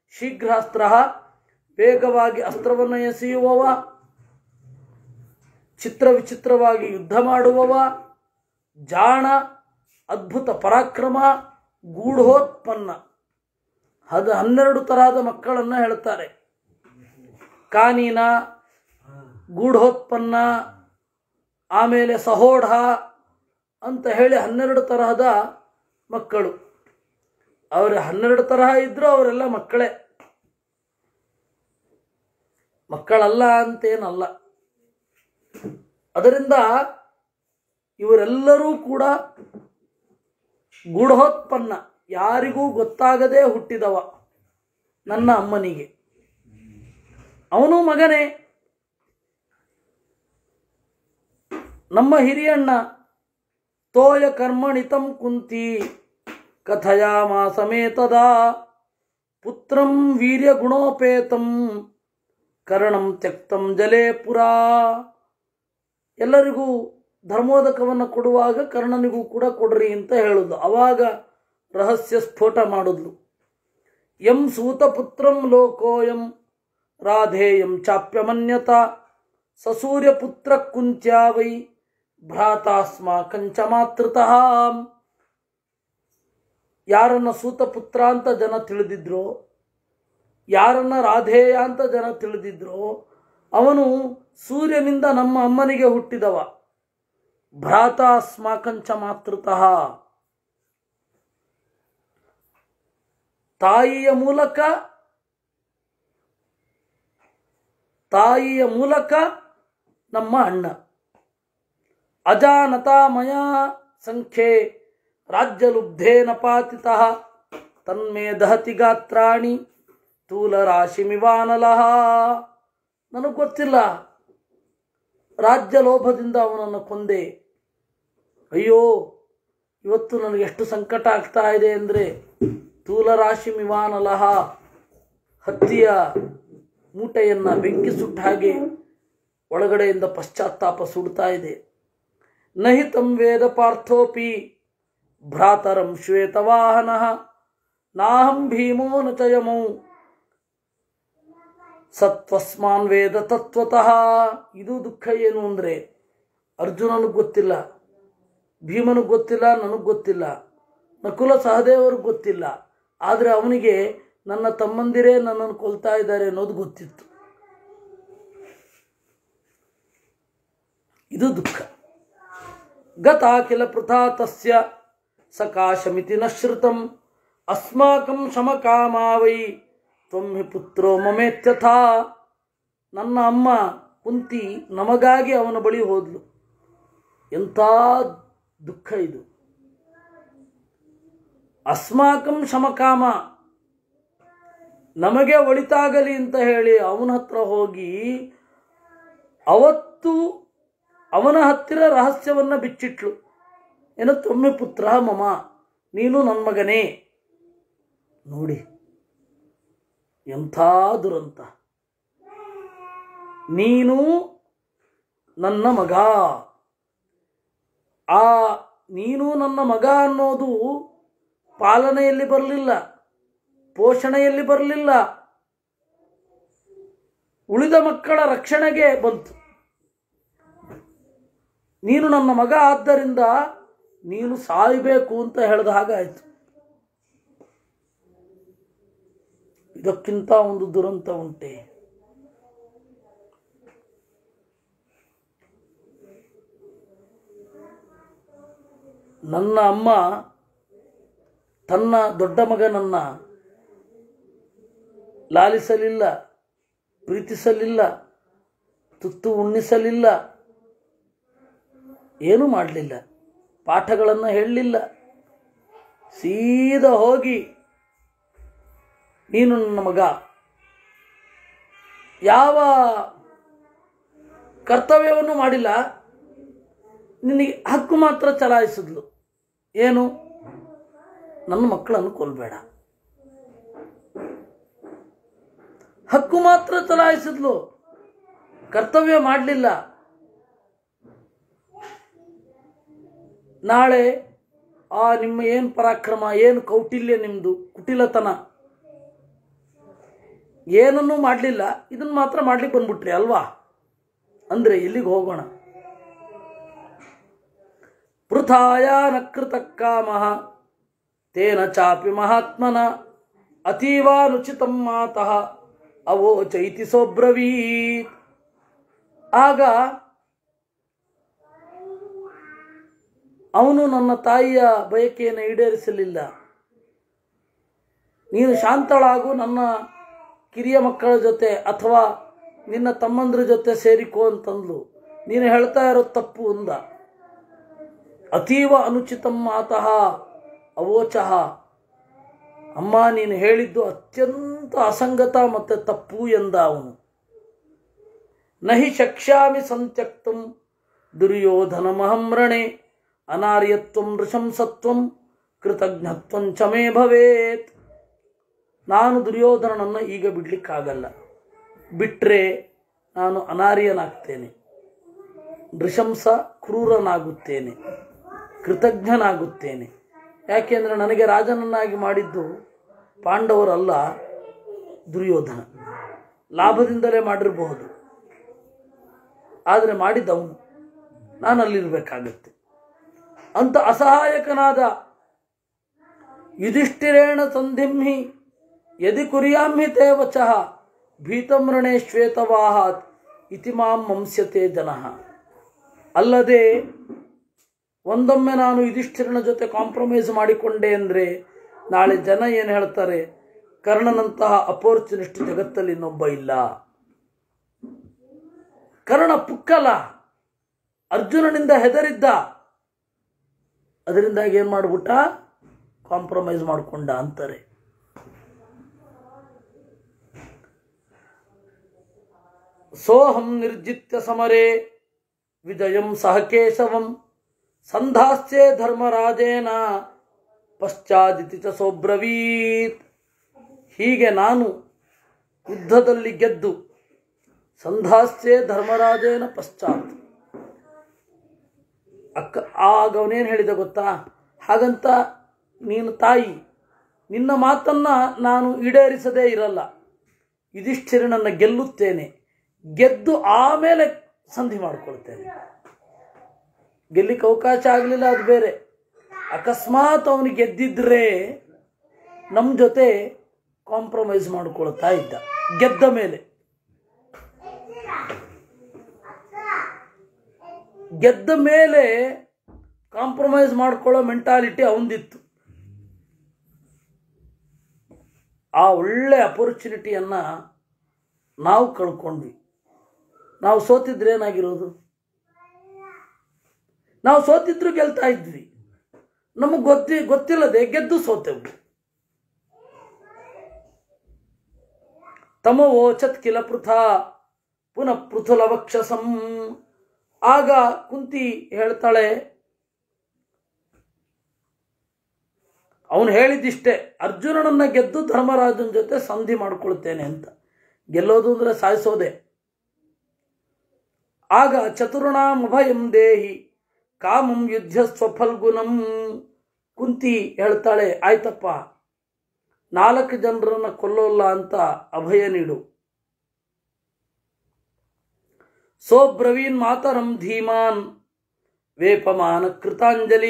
ಶೀಘ್ರಾಸ್ತ್ರ ವೇಗವಾಗಿ ಅಸ್ತ್ರವನ್ನು ಎಸೆಯುವವ ಚಿತ್ರ ವಿಚಿತ್ರವಾಗಿ ಯುದ್ಧ ಮಾಡುವವ ಜಾಣ ಅದ್ಭುತ ಪರಾಕ್ರಮ ಗೂಢೋತ್ಪನ್ನ ಅದು ಹನ್ನೆರಡು ತರಹದ ಮಕ್ಕಳನ್ನು ಹೇಳ್ತಾರೆ ಕಾನೀನ ಗೂಢೋತ್ಪನ್ನ ಆಮೇಲೆ ಸಹೋಢ ಅಂತ ಹೇಳಿ ಹನ್ನೆರಡು ತರಹದ ಮಕ್ಕಳು ಅವರು ಹನ್ನೆರಡು ತರಹ ಇದ್ದರೂ ಅವರೆಲ್ಲ ಮಕ್ಕಳೇ ಮಕ್ಕಳಲ್ಲ ಅಂತೇನಲ್ಲ ಅದರಿಂದ ಇವರೆಲ್ಲರೂ ಕೂಡ ಗೂಢೋತ್ಪನ್ನ ಯಾರಿಗೂ ಗೊತ್ತಾಗದೇ ಹುಟ್ಟಿದವ ನನ್ನ ಅಮ್ಮನಿಗೆ ಅವನು ಮಗನೇ ನಮ್ಮ ಹಿರಿಯಣ್ಣ ತೋಯ ಕರ್ಮಣಿತಂ ಕುಂತಿ ಕಥಯಾಮ ಸಮೇತದ ಪುತ್ರಂ ವೀರ್ಯ ಗುಣೋಪೇತಂ ಕರ್ಣಂ ತ್ಯಕ್ತಂ ಜಲೇ ಪುರಾ ಎಲ್ಲರಿಗೂ ಧರ್ಮೋದಕವನ್ನು ಕೊಡುವಾಗ ಕರ್ಣನಿಗೂ ಕೂಡ ಕೊಡ್ರಿ ಅಂತ ಹೇಳುದು ಅವಾಗ ರಹಸ್ಯ ಸ್ಫೋಟ ಮಾಡಿದ್ಲು ಎಂ ಸೂತಪುತ್ರಂ ಲೋಕೋಯಂ ರಾಧೇಯಂ ಚಾಪ್ಯಮನ್ಯತ ಸಸೂರ್ಯಪುತ್ರ ಕುಂತ್ಯಾ ವೈ ಭ್ರಾತಾಸ್ಮಾಕಂಚ ಮಾತೃತಃ ಯಾರನ್ನ ಸೂತಪುತ್ರ ಅಂತ ಜನ ತಿಳಿದಿದ್ರು ಯಾರನ್ನ ರಾಧೇಯ ಅಂತ ಜನ ತಿಳಿದಿದ್ರು ಅವನು ಸೂರ್ಯನಿಂದ ನಮ್ಮ ಅಮ್ಮನಿಗೆ ಹುಟ್ಟಿದವ ಭ್ರಾತಾಸ್ಮಾಕಂಚ ಮಾತೃತಃ ತಾಯಿಯ ಮೂಲಕ ತಾಯಿಯ ಮೂಲಕ ನಮ್ಮ ಅಣ್ಣ ಅಜಾನತಾಮಯ ಸಂಖ್ಯೆ ರಾಜ್ಯಲುಬ್ಧೇನ ಪಾತಿತಃ ತನ್ಮೇ ದಹತಿ ಗಾತ್ರಾಣಿ ತೂಲರಾಶಿಮಿವಾನಲಃ ನನಗೆ ಗೊತ್ತಿಲ್ಲ ರಾಜ್ಯ ಲೋಭದಿಂದ ಅವನನ್ನು ಕೊಂದೆ ಅಯ್ಯೋ ಇವತ್ತು ನನಗೆ ಎಷ್ಟು ಸಂಕಟ ಆಗ್ತಾ ಇದೆ ಅಂದರೆ ತೂಲರಾಶಿ ಮಿವಾನಲಹ ಹತ್ತಿಯ ಮೂಟೆಯನ್ನು ಬೆಂಕಿ ಸುಟ್ಟ ಹಾಗೆ ಒಳಗಡೆಯಿಂದ ಪಶ್ಚಾತ್ತಾಪ ಸುಡ್ತಾ ಇದೆ ನಹಿ ತಂ ವೇದ ಪಾರ್ಥೋಪಿ ಭ್ರಾತರಂ ಶ್ವೇತವಾಹನ ನಾಹಂ ಭೀಮೋ ನ ಚ ಯಮೌ ಸತ್ವಸ್ಮಾನ್ ವೇದ ತತ್ವತಃ ಇದು ದುಃಖ ಏನು ಅಂದರೆ ಅರ್ಜುನನಿಗೆ ಗೊತ್ತಿಲ್ಲ ಭೀಮನಿಗೆ ಗೊತ್ತಿಲ್ಲ ನನಗೆ ಗೊತ್ತಿಲ್ಲ ನಕುಲ ಸಹದೇವರಿಗೆ ಗೊತ್ತಿಲ್ಲ ಆದರೆ ಅವನಿಗೆ ನನ್ನ ತಮ್ಮಂದಿರೇ ನನ್ನನ್ನು ಕೊಲ್ತಾ ಇದ್ದಾರೆ ಅನ್ನೋದು ಗೊತ್ತಿತ್ತು ಇದು ದುಃಖ ಗತಾಖಿಲ ಪೃಥಾ ತಸ್ಯ ಸಕಾಶಮಿತಿ ನ ಶ್ರುತಂ ಅಸ್ಮಾಕಂ ಶಮಕಾಮಾ ವೈ ತ್ವಂ ಹಿ ಪುತ್ರೋ ಮಮೇತ್ಯಥಾ ನನ್ನ ಅಮ್ಮ ಕುಂತಿ ನಮಗಾಗಿ ಅವನ ಬಳಿ ಹೋದ್ಲು ಎಂಥ ದುಃಖ ಇದು ಅಸ್ಮಾಕಂ ಶಮಕಾಮ ನಮಗೆ ಒಳಿತಾಗಲಿ ಅಂತ ಹೇಳಿ ಅವನ ಹತ್ರ ಹೋಗಿ ಅವತ್ತು ಅವನ ಹತ್ತಿರ ರಹಸ್ಯವನ್ನು ಬಿಚ್ಚಿಟ್ಲು ಏನು ತೊಮ್ಮೆ ಪುತ್ರ ಮಮ ನೀನು ನನ್ನ ಮಗನೇ ನೋಡಿ ಎಂಥ ದುರಂತ ನೀನು ನನ್ನ ಮಗ ಆ ನೀನು ನನ್ನ ಮಗ ಅನ್ನೋದು ಪಾಲನೆಯಲ್ಲಿ ಬರಲಿಲ್ಲ ಪೋಷಣೆಯಲ್ಲಿ ಬರಲಿಲ್ಲ ಉಳಿದ ಮಕ್ಕಳ ರಕ್ಷಣೆಗೆ ಬಂತು ನೀನು ನನ್ನ ಮಗ ಆದ್ದರಿಂದ ನೀನು ಸಾಯಬೇಕು ಅಂತ ಹೇಳಿದ ಹಾಗಾಯಿತು ಇದಕ್ಕಿಂತ ಒಂದು ದುರಂತ ಉಂಟೆ ನನ್ನ ಅಮ್ಮ ತನ್ನ ದೊಡ್ಡ ಮಗನನ್ನ ಲಾಲಿಸಲಿಲ್ಲ ಪ್ರೀತಿಸಲಿಲ್ಲ ತುತ್ತು ಉಣ್ಣಿಸಲಿಲ್ಲ ಏನೂ ಮಾಡಲಿಲ್ಲ ಪಾಠಗಳನ್ನು ಹೇಳಲಿಲ್ಲ ಸೀದಾ ಹೋಗಿ ನೀನು ನನ್ನ ಮಗ ಯಾವ ಕರ್ತವ್ಯವನ್ನು ಮಾಡಿಲ್ಲ ನಿನಗೆ ಹಕ್ಕು ಮಾತ್ರ ಚಲಾಯಿಸಿದ್ಲು ಏನು ನನ್ನ ಮಕ್ಕಳನ್ನು ಕೊಲ್ಬೇಡ ಹಕ್ಕು ಮಾತ್ರ ಚಲಾಯಿಸಿದ್ಲು ಕರ್ತವ್ಯ ಮಾಡಲಿಲ್ಲ ನಾಳೆ ಆ ನಿಮ್ಮ ಏನು ಪರಾಕ್ರಮ ಏನು ಕೌಟಿಲ್ಯ ನಿಮ್ಮದು ಕುಟಿಲತನ ಏನನ್ನೂ ಮಾಡಲಿಲ್ಲ ಇದನ್ನು ಮಾತ್ರ ಮಾಡ್ಲಿಕ್ಕೆ ಬಂದ್ಬಿಟ್ರಿ ಅಲ್ವಾ ಅಂದರೆ ಎಲ್ಲಿಗೆ ಹೋಗೋಣ ವೃಥಾಯ ನ ಕೃತ ಕಾಮಃ ತೇನ ಚಾಪಿ ಮಹಾತ್ಮನ ಅತೀವಾನುಚಿತಂ ಮಾತಃ ಅವೋಚೈತಿ ಸೋಬ್ರವೀತ್ ಆಗ ಅವನು ನನ್ನ ತಾಯಿಯ ಬಯಕೆಯನ್ನು ಈಡೇರಿಸಲಿಲ್ಲ ನೀನು ಶಾಂತಳಾಗು ನನ್ನ ಕಿರಿಯ ಮಕ್ಕಳ ಜೊತೆ ಅಥವಾ ನಿನ್ನ ತಮ್ಮಂದ್ರ ಜೊತೆ ಸೇರಿಕೋ ಅಂತಂದ್ಲು ನೀನು ಹೇಳ್ತಾ ಇರೋದು ತಪ್ಪು ಅಂದ ಅತೀವ ಅನುಚಿತಂ ಮಾತಃ ಅವೋಚಃ ಅಮ್ಮ ನೀನು ಹೇಳಿದ್ದು ಅತ್ಯಂತ ಅಸಂಗತ ಮತ್ತು ತಪ್ಪು ಎಂದ ಅವನು ನಹಿ ಶಕ್ಷ್ಯಾಮಿ ಸಂತ್ಯಕ್ತಂ ದುರ್ಯೋಧನ ಮಹಮ್ರಣೆ ಅನಾರ್ಯತ್ವಂ ನೃಶಂಸತ್ವಂ ಕೃತಜ್ಞತ್ವಂ ಚಮೇ ಭವೇತ್ ನಾನು ದುರ್ಯೋಧನನನ್ನು ಈಗ ಬಿಡ್ಲಿಕ್ಕಾಗಲ್ಲ ಬಿಟ್ಟರೆ ನಾನು ಅನಾರ್ಯನಾಗ್ತೇನೆ ನೃಶಂಸ ಕ್ರೂರನಾಗುತ್ತೇನೆ ಕೃತಜ್ಞನಾಗುತ್ತೇನೆ ಯಾಕೆಂದರೆ ನನಗೆ ರಾಜನನ್ನಾಗಿ ಮಾಡಿದ್ದು ಪಾಂಡವರಲ್ಲ ದುರ್ಯೋಧನ ಲಾಭದಿಂದಲೇ ಮಾಡಿರಬಹುದು ಆದರೆ ಮಾಡಿದ್ದವನು ನಾನು ಅಲ್ಲಿರಬೇಕಾಗತ್ತೆ ಅಂತ ಅಸಹಾಯಕನಾದ ಯುಧಿಷ್ಠಿರೇಣ ಸಂಧಿಂಹಿ ಯದಿ ಕುರಿಯಾಮ್ಹಿ ತೇ ವಚಃ ಭೀತಮೃಣೆ ಶ್ವೇತವಾಹಾತ್ ಇತಿ ಮಾಂ ಮಂಸ್ಯತೆ ಜನಃ ಅಲ್ಲದೆ ಒಂದೊಮ್ಮೆ ನಾನು ಯುಧಿಷ್ಠಿರನ ಜೊತೆ ಕಾಂಪ್ರಮೈಸ್ ಮಾಡಿಕೊಂಡೆ ಅಂದರೆ ನಾಳೆ ಜನ ಏನು ಹೇಳ್ತಾರೆ ಕರ್ಣನಂತಹ ಅಪೋರ್ಚುನಿಸ್ಟ್ ಜಗತ್ತಲ್ಲಿ ಇನ್ನೊಬ್ಬ ಇಲ್ಲ ಕರ್ಣ ಪುಕ್ಕಲ ಅರ್ಜುನನಿಂದ ಹೆದರಿದ್ದ ಅದರಿಂದಾಗಿ ಏನು ಮಾಡ್ಬಿಟ್ಟ ಕಾಂಪ್ರಮೈಸ್ ಮಾಡಿಕೊಂಡ ಅಂತಾರೆ ಸೋಹಂ ನಿರ್ಜಿತ್ಯ ಸಮರೇ ವಿಜಯಂ ಸಹ ಕೇಶವಂ ಸಂಧಾಸ್ಯೆ ಧರ್ಮರಾಜೇನ ಪಶ್ಚಾದಿತಿ ಚ ಸೋಬ್ರವೀತ್ ಹೀಗೆ ನಾನು ಯುದ್ಧದಲ್ಲಿ ಗೆದ್ದು ಸಂಧಾಸ್ಯೆ ಧರ್ಮರಾಜೇನ ಪಶ್ಚಾತ್ ಅಕ್ಕ ಆಗ ಅವನೇನು ಹೇಳಿದ ಗೊತ್ತಾ ಹಾಗಂತ ನೀನು ತಾಯಿ ನಿನ್ನ ಮಾತನ್ನು ನಾನು ಈಡೇರಿಸದೇ ಇರಲ್ಲ ಯುಧಿಷ್ಠಿರನನ್ನು ಗೆಲ್ಲುತ್ತೇನೆ ಗೆದ್ದು ಆಮೇಲೆ ಸಂಧಿ ಮಾಡಿಕೊಳ್ತೇನೆ ಗೆಲ್ಲಿಕ್ಕೆ ಅವಕಾಶ ಆಗಲಿಲ್ಲ ಅದು ಬೇರೆ ಅಕಸ್ಮಾತ್ ಅವನು ಗೆದ್ದಿದ್ರೆ ನಮ್ಮ ಜೊತೆ ಕಾಂಪ್ರಮೈಸ್ ಮಾಡ್ಕೊಳ್ತಾ ಇದ್ದ ಗೆದ್ದ ಮೇಲೆ ಗೆದ್ದ ಮೇಲೆ ಕಾಂಪ್ರಮೈಸ್ ಮಾಡ್ಕೊಳ್ಳೋ ಮೆಂಟಾಲಿಟಿ ಅವನದಿತ್ತು ಆ ಒಳ್ಳೆ ಅಪರ್ಚುನಿಟಿಯನ್ನು ನಾವು ಕಳ್ಕೊಂಡ್ವಿ ನಾವು ಸೋತಿದ್ರೆ ಏನಾಗಿರೋದು ನಾವು ಸೋತಿದ್ರು ಗೆಲ್ತಾ ಇದ್ವಿ ನಮಗೆ ಗೊತ್ತಿ ಗೊತ್ತಿಲ್ಲದೆ ಗೆದ್ದು ಸೋತೆವು ತಮೋಚತ್ ಕಿಲ ಪೃಥಾ ಪುನಃ ಪೃಥುಲವಕ್ಷಸಂ ಆಗ ಕುಂತಿ ಹೇಳ್ತಾಳೆ ಅವನು ಹೇಳಿದ್ದಿಷ್ಟೇ ಅರ್ಜುನನನ್ನ ಗೆದ್ದು ಧರ್ಮರಾಜನ ಜೊತೆ ಸಂಧಿ ಮಾಡ್ಕೊಳ್ತೇನೆ ಅಂತ ಗೆಲ್ಲೋದು ಅಂದ್ರೆ ಸಾಯಿಸೋದೆ ಆಗ ಚತುರ್ಣಾಂ ಅಭಯಂ ದೇಹಿ ಕಾಮಂ ಯುದ್ಧ ಸ್ವಫಲ್ಗುಣಂ ಕುಂತಿ ಹೇಳ್ತಾಳೆ ಆಯ್ತಪ್ಪ ನಾಲ್ಕು ಜನರನ್ನ ಕೊಲ್ಲೋಲ್ಲ ಅಂತ ಅಭಯ ನೀಡು ಸೋಬ್ರವೀನ್ ಮಾತರಂ ಧೀಮಾನ್ ವೇಪಮಾನ ಕೃತಾಂಜಲಿ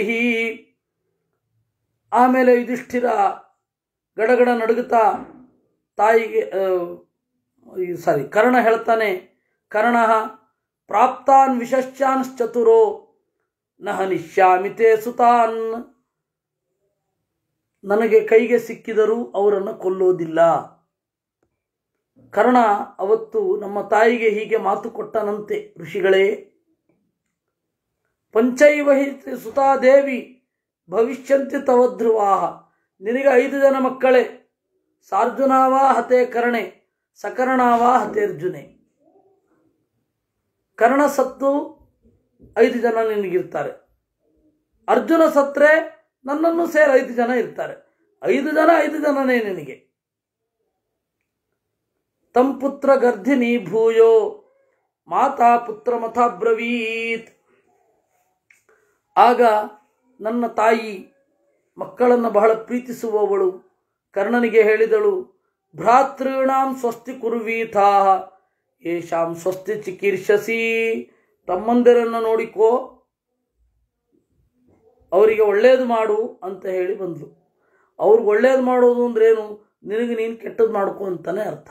ಆಮೇಲೆ ಯುಧಿಷ್ಠಿರ ಗಡಗಡ ನಡುಗುತ್ತಾ ತಾಯಿಗೆ ಸಾರಿ ಕರ್ಣ ಹೇಳ್ತಾನೆ ಕರ್ಣ ಪ್ರಾಪ್ತಾನ್ ವಿಶಶ್ಚಾನ್ಶ್ಚತುರೋ ನ ಹನಿಷ್ಯಾಮಿತೆ ಸುತಾನ್ ನನಗೆ ಕೈಗೆ ಸಿಕ್ಕಿದರೂ ಅವರನ್ನು ಕೊಲ್ಲೋದಿಲ್ಲ ಕರ್ಣ ಅವತ್ತು ನಮ್ಮ ತಾಯಿಗೆ ಹೀಗೆ ಮಾತು ಕೊಟ್ಟನಂತೆ ಋಷಿಗಳೇ ಪಂಚೈವ ಹಿ ಸುತಾದೇವಿ ಭವಿಷ್ಯಂತಿ ತವಧ್ರುವಾಹ ನಿನಗೆ ಐದು ಜನ ಮಕ್ಕಳೇ ಸಾರ್ಜುನಾವಾ ಹತೆ ಕರ್ಣೆ ಸಕರ್ಣಾವಾ ಹತೇರ್ಜುನೆ ಕರ್ಣ ಸತ್ತು ಐದು ಜನ ನಿನಗಿರ್ತಾರೆ ಅರ್ಜುನ ಸತ್ರೆ ನನ್ನನ್ನು ಸೇರಿ ಐದು ಜನ ಇರ್ತಾರೆ ಐದು ಜನ ಐದು ಜನನೇ ನಿನಗೆ ತಂ ಪುತ್ರ ಗರ್ಧಿನಿ ಭೂಯೋ ಮಾತಾ ಪುತ್ರ ಮಥಾಬ್ರವೀತ್ ಆಗ ನನ್ನ ತಾಯಿ ಮಕ್ಕಳನ್ನು ಬಹಳ ಪ್ರೀತಿಸುವವಳು ಕರ್ಣನಿಗೆ ಹೇಳಿದಳು ಭ್ರಾತೃಣಾಂ ಸ್ವಸ್ತಿ ಕುರ್ವೀಥಾ ಏಷಾಂ ಸ್ವಸ್ತಿ ಚಿಕೀರ್ಷಸಿ ತಮ್ಮಂದಿರನ್ನು ನೋಡಿಕೋ ಅವರಿಗೆ ಒಳ್ಳೇದು ಮಾಡು ಅಂತ ಹೇಳಿ ಬಂದರು ಅವ್ರಿಗೆ ಒಳ್ಳೇದು ಮಾಡೋದು ಅಂದ್ರೇನು ನಿನಗೆ ನೀನು ಕೆಟ್ಟದ್ದು ಮಾಡ್ಕೊ ಅಂತಾನೆ ಅರ್ಥ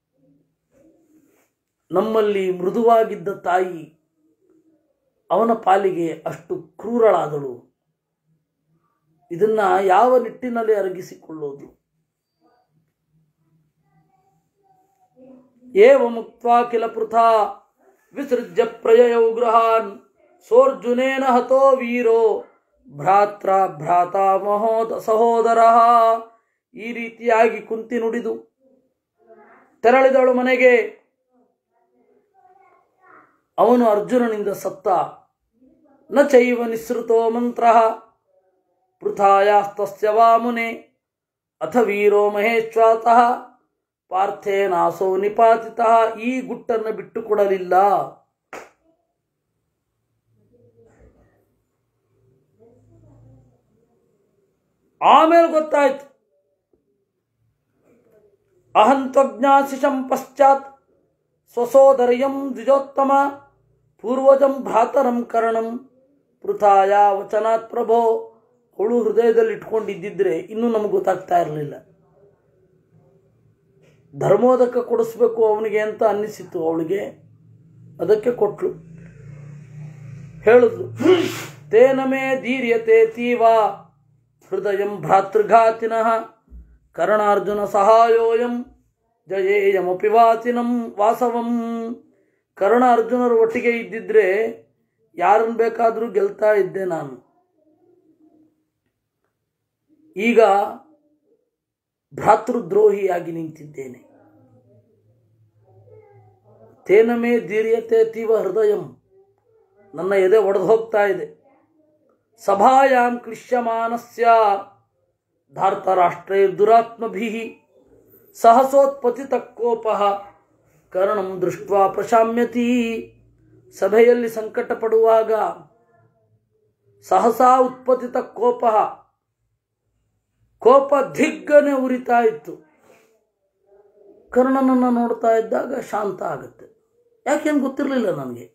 ನಮ್ಮಲ್ಲಿ ಮೃದುವಾಗಿದ್ದ ತಾಯಿ ಅವನ ಪಾಲಿಗೆ ಅಷ್ಟು ಕ್ರೂರಳಾದಳು ಇದನ್ನ ಯಾವ ನಿಟ್ಟಿನಲ್ಲಿ ಅರಗಿಸಿಕೊಳ್ಳೋದು ಏವ ಮುಕ್ತ್ವಾ ಕಿಲ ಪೃಥಾ ವಿಸೃಜ್ಯ ಪ್ರಯಯೌ ಗೃಹಾನ್ ಸೋರ್ಜುನೇನ ಹತೋ ವೀರೋ ಭ್ರಾತ್ರ ಭ್ರಾತ ಮಹೋದ ಸಹೋದರ ಈ ರೀತಿಯಾಗಿ ಕುಂತಿ ನುಡಿದು ತೆರಳಿದಳು ಮನೆಗೆ ಅವನು ಅರ್ಜುನನಿಂದ ಸತ್ತ ನ ಚೈವ ನಿಸೃತೋ ಮಂತ್ರ ಪೃಥಾಯಾಸ್ತಸ್ಯ ವಾ ಮುನೆ ಅಥ ವೀರೋ ಮಹೇಶ್ವಾತಃ ಪಾರ್ಥೇನಾಸೋ ನಿಪಾತಿತ ಈ ಗುಟ್ಟನ್ನು ಬಿಟ್ಟು ಕೊಡಲಿಲ್ಲ ಆಮೇಲೆ ಗೊತ್ತಾಯ್ತು ಅಹಂತ್ವಜ್ಞಾಸಿಷಂ ಪಶ್ಚಾತ್ ಸ್ವಸೋದರ್ಯಂ ದ್ವಿಜೋತ್ತಮ ಪೂರ್ವಜಂ ಭ್ರಾತರಂ ಕರ್ಣಂ ಪೃಥಾಯ ವಚನಾತ್ ಪ್ರಭೋ ಅವಳು ಹೃದಯದಲ್ಲಿ ಇಟ್ಕೊಂಡಿದ್ದಿದ್ರೆ ಇನ್ನೂ ನಮಗೆ ಗೊತ್ತಾಗ್ತಾ ಇರಲಿಲ್ಲ ಧರ್ಮೋದಕ ಕೊಡಿಸ್ಬೇಕು ಅವನಿಗೆ ಅಂತ ಅನ್ನಿಸಿತು ಅವಳಿಗೆ ಅದಕ್ಕೆ ಕೊಟ್ಲು ಹೇಳಿದ್ಲು ತೇನ ಮೇ ಧೀರ್ಯತೆ ತೀವಾ ಹೃದಯಂ ಭ್ರಾತೃಘಾತಿನಃ ಕರ್ಣಾರ್ಜುನ ಸಹಾಯೋಯಂ ಜಯೇಯಮಪಿ ವಾಸಿನಂ ವಾಸವಂ ಕರ್ಣ ಅರ್ಜುನರು ಒಟ್ಟಿಗೆ ಇದ್ದಿದ್ರೆ ಯಾರನ್ನು ಬೇಕಾದರೂ ಗೆಲ್ತಾ ಇದ್ದೆ ನಾನು ಈಗ ಭ್ರಾತೃದ್ರೋಹಿಯಾಗಿ ನಿಂತಿದ್ದೇನೆ ತೇನಮೇ ಧೀರ್ಯತೆ ತೀವ ಹೃದಯಂ ನನ್ನ ಎದೆ ಒಡೆದು ಹೋಗ್ತಾ ಇದೆ ಸಭಾಯಾಂ ಕ್ಲಿಶ್ಯಮಾನಸ್ಯ ಧಾರ್ತರಾಷ್ಟ್ರೇ ದುರಾತ್ಮಭಿ ಸಹಸೋತ್ಪತಿತ ಕೋಪ ಕರ್ಣಂ ದೃಷ್ಟ ಪ್ರಶಾಮ್ಯತಿ ಸಭೆಯಲ್ಲಿ ಸಂಕಟ ಪಡುವಾಗ ಸಹಸಾ ಉತ್ಪತಿತ ಕೋಪ ಕೋಪ ದಿಗ್ಗನೆ ಉರಿತಾ ಇತ್ತು ಕರ್ಣನನ್ನು ನೋಡ್ತಾ ಇದ್ದಾಗ ಶಾಂತ ಆಗುತ್ತೆ ಯಾಕೇನು ಗೊತ್ತಿರಲಿಲ್ಲ ನನಗೆ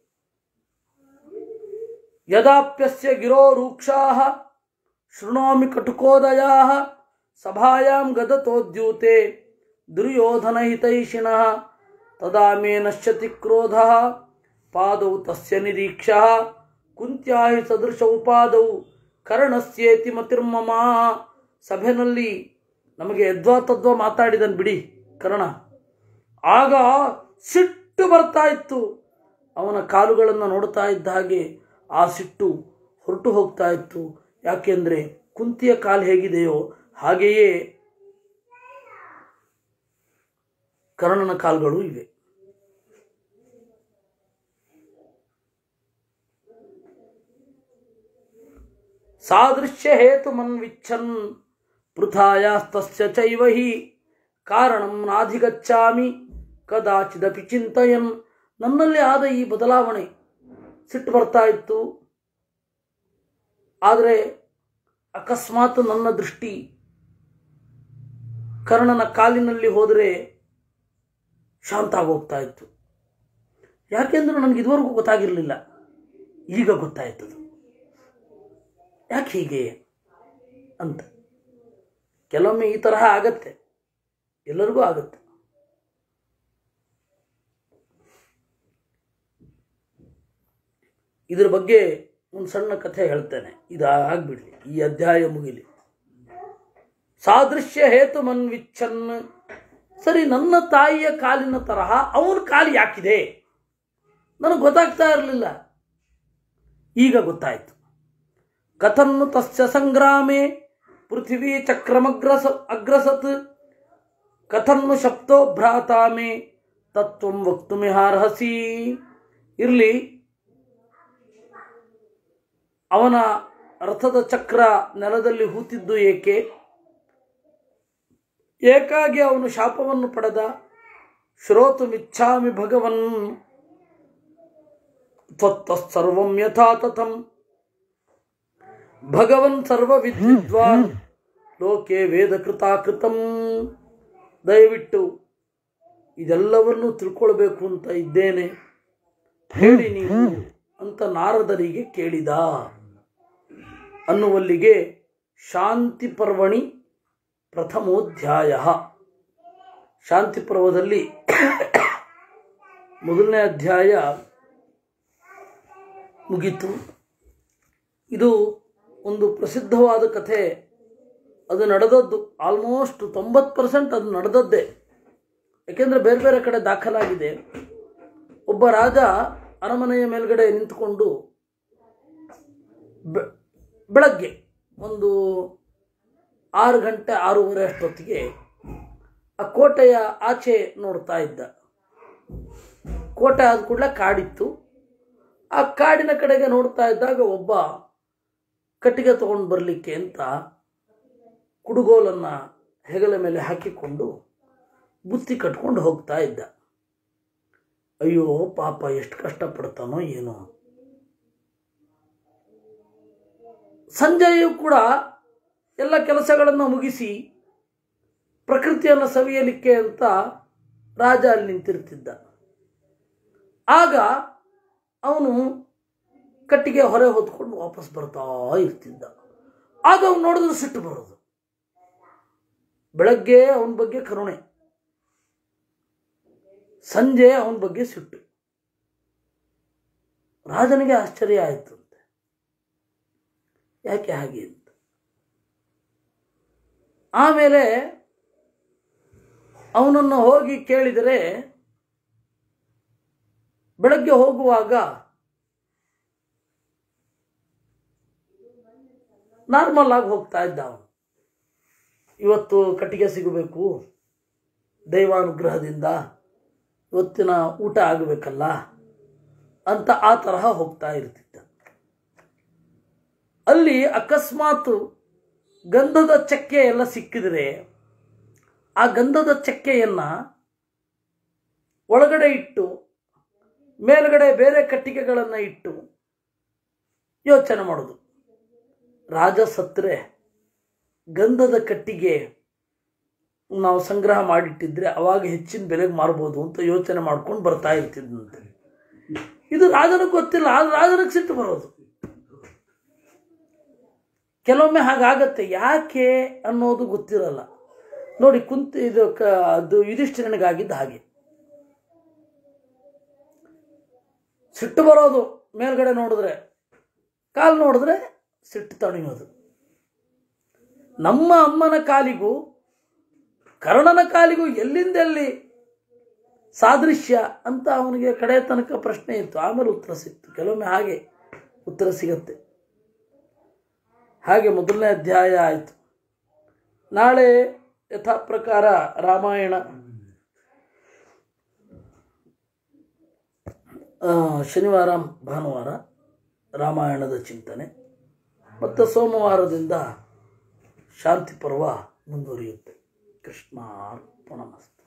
ಯದಾಪ್ಯಸ್ಯ ಗಿರೋ ರೂಕ್ಷಾ ಶೃಣೋಮಿ ಕಟುಕೋದಯಾ ಸಭಾಯಾಂ ಗದತೋದ್ಯೂತೆ ದುರ್ಯೋಧನ ಹಿತೈಷಿಣಃ ತದಾ ಮೇ ನಶ್ಯತಿ ಕ್ರೋಧ ಪಾದೌ ತಸ್ಯ ನಿರೀಕ್ಷ ಕುಂತ್ಯಾ ಹಿ ಸದೃಶ ಉಪಾದೌ ಕರ್ಣಸ್ಯೇತಿ ಮತಿರ್ಮಮ ಸಭೆಯಲ್ಲಿ ನಮಗೆ ಯದ್ವಾ ತದ್ವಾ ಮಾತಾಡಿದನ್ ಬಿಡಿ ಕರ್ಣ ಆಗ ಸಿಟ್ಟು ಬರ್ತಾ ಇತ್ತು ಅವನ ಕಾಲುಗಳನ್ನು ನೋಡ್ತಾ ಇದ್ದ ಹಾಗೆ ಆ ಸಿಟ್ಟು ಹೊರಟು ಹೋಗ್ತಾ ಇತ್ತು ಯಾಕೆಂದರೆ ಕುಂತಿಯ ಕಾಲು ಹೇಗಿದೆಯೋ ಹಾಗೆಯೇ ಕರ್ಣನ ಕಾಲುಗಳು ಇವೆ ಸಾದೃಶ್ಯ ಹೇತು ಮನ್ವಿಚ್ಛನ್ ಪೃಥಾಯಾಸ್ತಸ್ಯ ಚೈವ ಹಿ ಕಾರಣಂ ನಾಧಿಗಚ್ಚಾಮಿ ಕದಾಚಿದಪಿ ಚಿಂತಯನ್ ನನ್ನಲ್ಲಿ ಆದ ಈ ಬದಲಾವಣೆ ಸಿಟ್ಟು ಬರ್ತಾ ಇತ್ತು ಆದರೆ ಅಕಸ್ಮಾತ್ ನನ್ನ ದೃಷ್ಟಿ ಕರ್ಣನ ಕಾಲಿನಲ್ಲಿ ಹೋದರೆ ಶಾಂತ ಆಗೋಗ್ತಾ ಇತ್ತು ಯಾಕೆಂದ್ರೆ ನನಗೆ ಇದುವರೆಗೂ ಗೊತ್ತಾಗಿರಲಿಲ್ಲ ಈಗ ಗೊತ್ತಾಯ್ತದು ಯಾಕೆ ಹೀಗೆ ಅಂತ ಕೆಲವೊಮ್ಮೆ ಈ ತರಹ ಆಗತ್ತೆ ಎಲ್ಲರಿಗೂ ಆಗತ್ತೆ ಇದ್ರ ಬಗ್ಗೆ ಒಂದು ಸಣ್ಣ ಕಥೆ ಹೇಳ್ತೇನೆ ಇದು ಆಗ್ಬಿಡ್ಲಿ ಈ ಅಧ್ಯಾಯ ಮುಗಿಲಿ ಸಾದೃಶ್ಯ ಹೇತು ಮನ್ವಿಚ್ಛನ್ ಸರಿ ನನ್ನ ತಾಯಿಯ ಕಾಲಿನ ತರಹ ಅವನ ಕಾಲು ಯಾಕಿದೆ ನನಗೆ ಗೊತ್ತಾಗ್ತಾ ಇರಲಿಲ್ಲ ಈಗ ಗೊತ್ತಾಯ್ತು ಕಥನ್ನು ತಸ್ಯ ಸಂಗ್ರಾಮೆ ಪೃಥಿವೀ ಚಕ್ರಮಗ್ರಸ ಅಗ್ರಸತ್ ಕಥನ್ನು ಶಬ್ದೋ ಭ್ರಾತಾಮೆ ತತ್ವಂ ವಕ್ತುಮಿಹಾರ್ಹಸಿ ಇರಲಿ ಅವನ ರಥದ ಚಕ್ರ ನೆಲದಲ್ಲಿ ಹೂತಿದ್ದು ಏಕೆ ಏಕಾಗಿ ಅವನು ಶಾಪವನ್ನು ಪಡೆದ ಶ್ರೋತು ಮಿಚ್ಛಾಮಿ ಭಗವನ್ ತ್ವತ್ತಃಸರ್ವಂ ಯಥಾ ತಥಂ ಭಗವನ್ ಸರ್ವ ವಿದ್ವಾನ್ ಲೋಕೆ ವೇದ ಕೃತಾಕೃತಂ ದಯವಿಟ್ಟು ಇದೆಲ್ಲವನ್ನು ತಿಳ್ಕೊಳ್ಬೇಕು ಅಂತ ಇದ್ದೇನೆ ಹೇಳಿ ನೀವು ಅಂತ ನಾರದರಿಗೆ ಕೇಳಿದ ಅನ್ನುವಲ್ಲಿಗೆ ಶಾಂತಿ ಪರ್ವಣಿ ಪ್ರಥಮೋಧ್ಯಾಯ ಶಾಂತಿ ಪರ್ವದಲ್ಲಿ ಮೊದಲನೇ ಅಧ್ಯಾಯ ಮುಗೀತು ಇದು ಒಂದು ಪ್ರಸಿದ್ಧವಾದ ಕಥೆ ಅದು ನಡೆದದ್ದು ಆಲ್ಮೋಸ್ಟ್ ತೊಂಬತ್ತು ಪರ್ಸೆಂಟ್ ಅದು ನಡೆದದ್ದೇ ಯಾಕೆಂದರೆ ಬೇರೆ ಬೇರೆ ಕಡೆ ದಾಖಲಾಗಿದೆ ಒಬ್ಬ ರಾಜ ಅರಮನೆಯ ಮೇಲ್ಗಡೆ ನಿಂತುಕೊಂಡು ಬೆ- ಬೆಳಗ್ಗೆ ಒಂದು ಆರು ಗಂಟೆ ಆರೂವರೆ ಅಷ್ಟೊತ್ತಿಗೆ ಆ ಕೋಟೆಯ ಆಚೆ ನೋಡ್ತಾ ಇದ್ದ ಕೋಟೆ ಆದ ಕೂಡಲೇ ಕಾಡಿತ್ತು ಆ ಕಾಡಿನ ಕಡೆಗೆ ನೋಡ್ತಾ ಇದ್ದಾಗ ಒಬ್ಬ ಕಟ್ಟಿಗೆ ತಗೊಂಡು ಬರಲಿಕ್ಕೆ ಅಂತ ಕುಡುಗೋಲನ್ನು ಹೆಗಲ ಮೇಲೆ ಹಾಕಿಕೊಂಡು ಬುತ್ತಿ ಕಟ್ಕೊಂಡು ಹೋಗ್ತಾ ಇದ್ದ ಅಯ್ಯೋ ಪಾಪ ಎಷ್ಟು ಕಷ್ಟಪಡ್ತಾನೋ ಏನೋ ಸಂಜೆಯೂ ಕೂಡ ಎಲ್ಲ ಕೆಲಸಗಳನ್ನು ಮುಗಿಸಿ ಪ್ರಕೃತಿಯನ್ನು ಸವಿಯಲಿಕ್ಕೆ ಅಂತ ರಾಜ ಅಲ್ಲಿ ನಿಂತಿರ್ತಿದ್ದ ಆಗ ಅವನು ಕಟ್ಟಿಗೆ ಹೊರೆ ಹೊತ್ಕೊಂಡು ವಾಪಸ್ ಬರ್ತಾ ಇರ್ತಿದ್ದ ಆಗ ಅವನು ನೋಡಿದ್ರೆ ಸಿಟ್ಟು ಬರೋದು ಬೆಳಗ್ಗೆ ಅವನ ಬಗ್ಗೆ ಕರುಣೆ ಸಂಜೆ ಅವನ ಬಗ್ಗೆ ಸಿಟ್ಟು ರಾಜನಿಗೆ ಆಶ್ಚರ್ಯ ಆಯಿತು ಅಂತೆ ಯಾಕೆ ಹಾಗೆ ಅಂತ ಆಮೇಲೆ ಅವನನ್ನು ಹೋಗಿ ಕೇಳಿದರೆ ಬೆಳಗ್ಗೆ ಹೋಗುವಾಗ ನಾರ್ಮಲ್ ಆಗಿ ಹೋಗ್ತಾ ಇದ್ದ ಅವನು ಇವತ್ತು ಕಟ್ಟಿಗೆ ಸಿಗಬೇಕು ದೈವಾನುಗ್ರಹದಿಂದ ಇವತ್ತಿನ ಊಟ ಆಗಬೇಕಲ್ಲ ಅಂತ ಆ ತರಹ ಹೋಗ್ತಾ ಇರ್ತಿದ್ದ ಅಲ್ಲಿ ಅಕಸ್ಮಾತ್ ಗಂಧದ ಚಕ್ಕೆ ಎಲ್ಲ ಸಿಕ್ಕಿದರೆ ಆ ಗಂಧದ ಚಕ್ಕೆಯನ್ನು ಒಳಗಡೆ ಇಟ್ಟು ಮೇಲ್ಗಡೆ ಬೇರೆ ಕಟ್ಟಿಗೆಗಳನ್ನು ಇಟ್ಟು ಯೋಚನೆ ಮಾಡೋದು ರಾಜ ಸತ್ತರೆ ಗಂಧದ ಕಟ್ಟಿಗೆ ನಾವು ಸಂಗ್ರಹ ಮಾಡಿಟ್ಟಿದ್ರೆ ಅವಾಗ ಹೆಚ್ಚಿನ ಬೆಲೆಗೆ ಮಾರ್ಬೋದು ಅಂತ ಯೋಚನೆ ಮಾಡ್ಕೊಂಡು ಬರ್ತಾ ಇರ್ತಿದ್ದಂತೆ ಇದು ರಾಜನಿಗೆ ಗೊತ್ತಿಲ್ಲ ಆದ್ರೆ ರಾಜನಿಗೆ ಸಿಟ್ಟು ಬರೋದು ಕೆಲವೊಮ್ಮೆ ಹಾಗಾಗತ್ತೆ ಯಾಕೆ ಅನ್ನೋದು ಗೊತ್ತಿರಲ್ಲ ನೋಡಿ ಕುಂತ ಇದು ಕ ಅದು ಯುಧಿಷ್ಠಿರನಿಗಾಗಿದ್ದ ಹಾಗೆ ಸಿಟ್ಟು ಬರೋದು ಮೇಲ್ಗಡೆ ನೋಡಿದ್ರೆ ಕಾಲು ನೋಡಿದ್ರೆ ಸಿಟ್ಟು ತಣಿಯೋದು ನಮ್ಮ ಅಮ್ಮನ ಕಾಲಿಗೂ ಕರ್ಣನ ಕಾಲಿಗೂ ಎಲ್ಲಿಂದೆಲ್ಲಿ ಸಾದೃಶ್ಯ ಅಂತ ಅವನಿಗೆ ಕಡೆ ತನಕ ಪ್ರಶ್ನೆ ಇತ್ತು ಆಮೇಲೆ ಉತ್ತರ ಸಿಕ್ತು ಕೆಲವೊಮ್ಮೆ ಹಾಗೆ ಉತ್ತರ ಸಿಗತ್ತೆ ಹಾಗೆ ಮೊದಲನೇ ಅಧ್ಯಾಯ ಆಯಿತು ನಾಳೆ ಯಥಾ ಪ್ರಕಾರ ರಾಮಾಯಣ ಆ, ಶನಿವಾರ ಭಾನುವಾರ ರಾಮಾಯಣದ ಚಿಂತನೆ ಮತ್ತು ಸೋಮವಾರದಿಂದ ಶಾಂತಿ ಪರ್ವ ಮುಂದುವರಿಯುತ್ತೆ ಕೃಷ್ಣಾರ್ಪಣಮಸ್ತು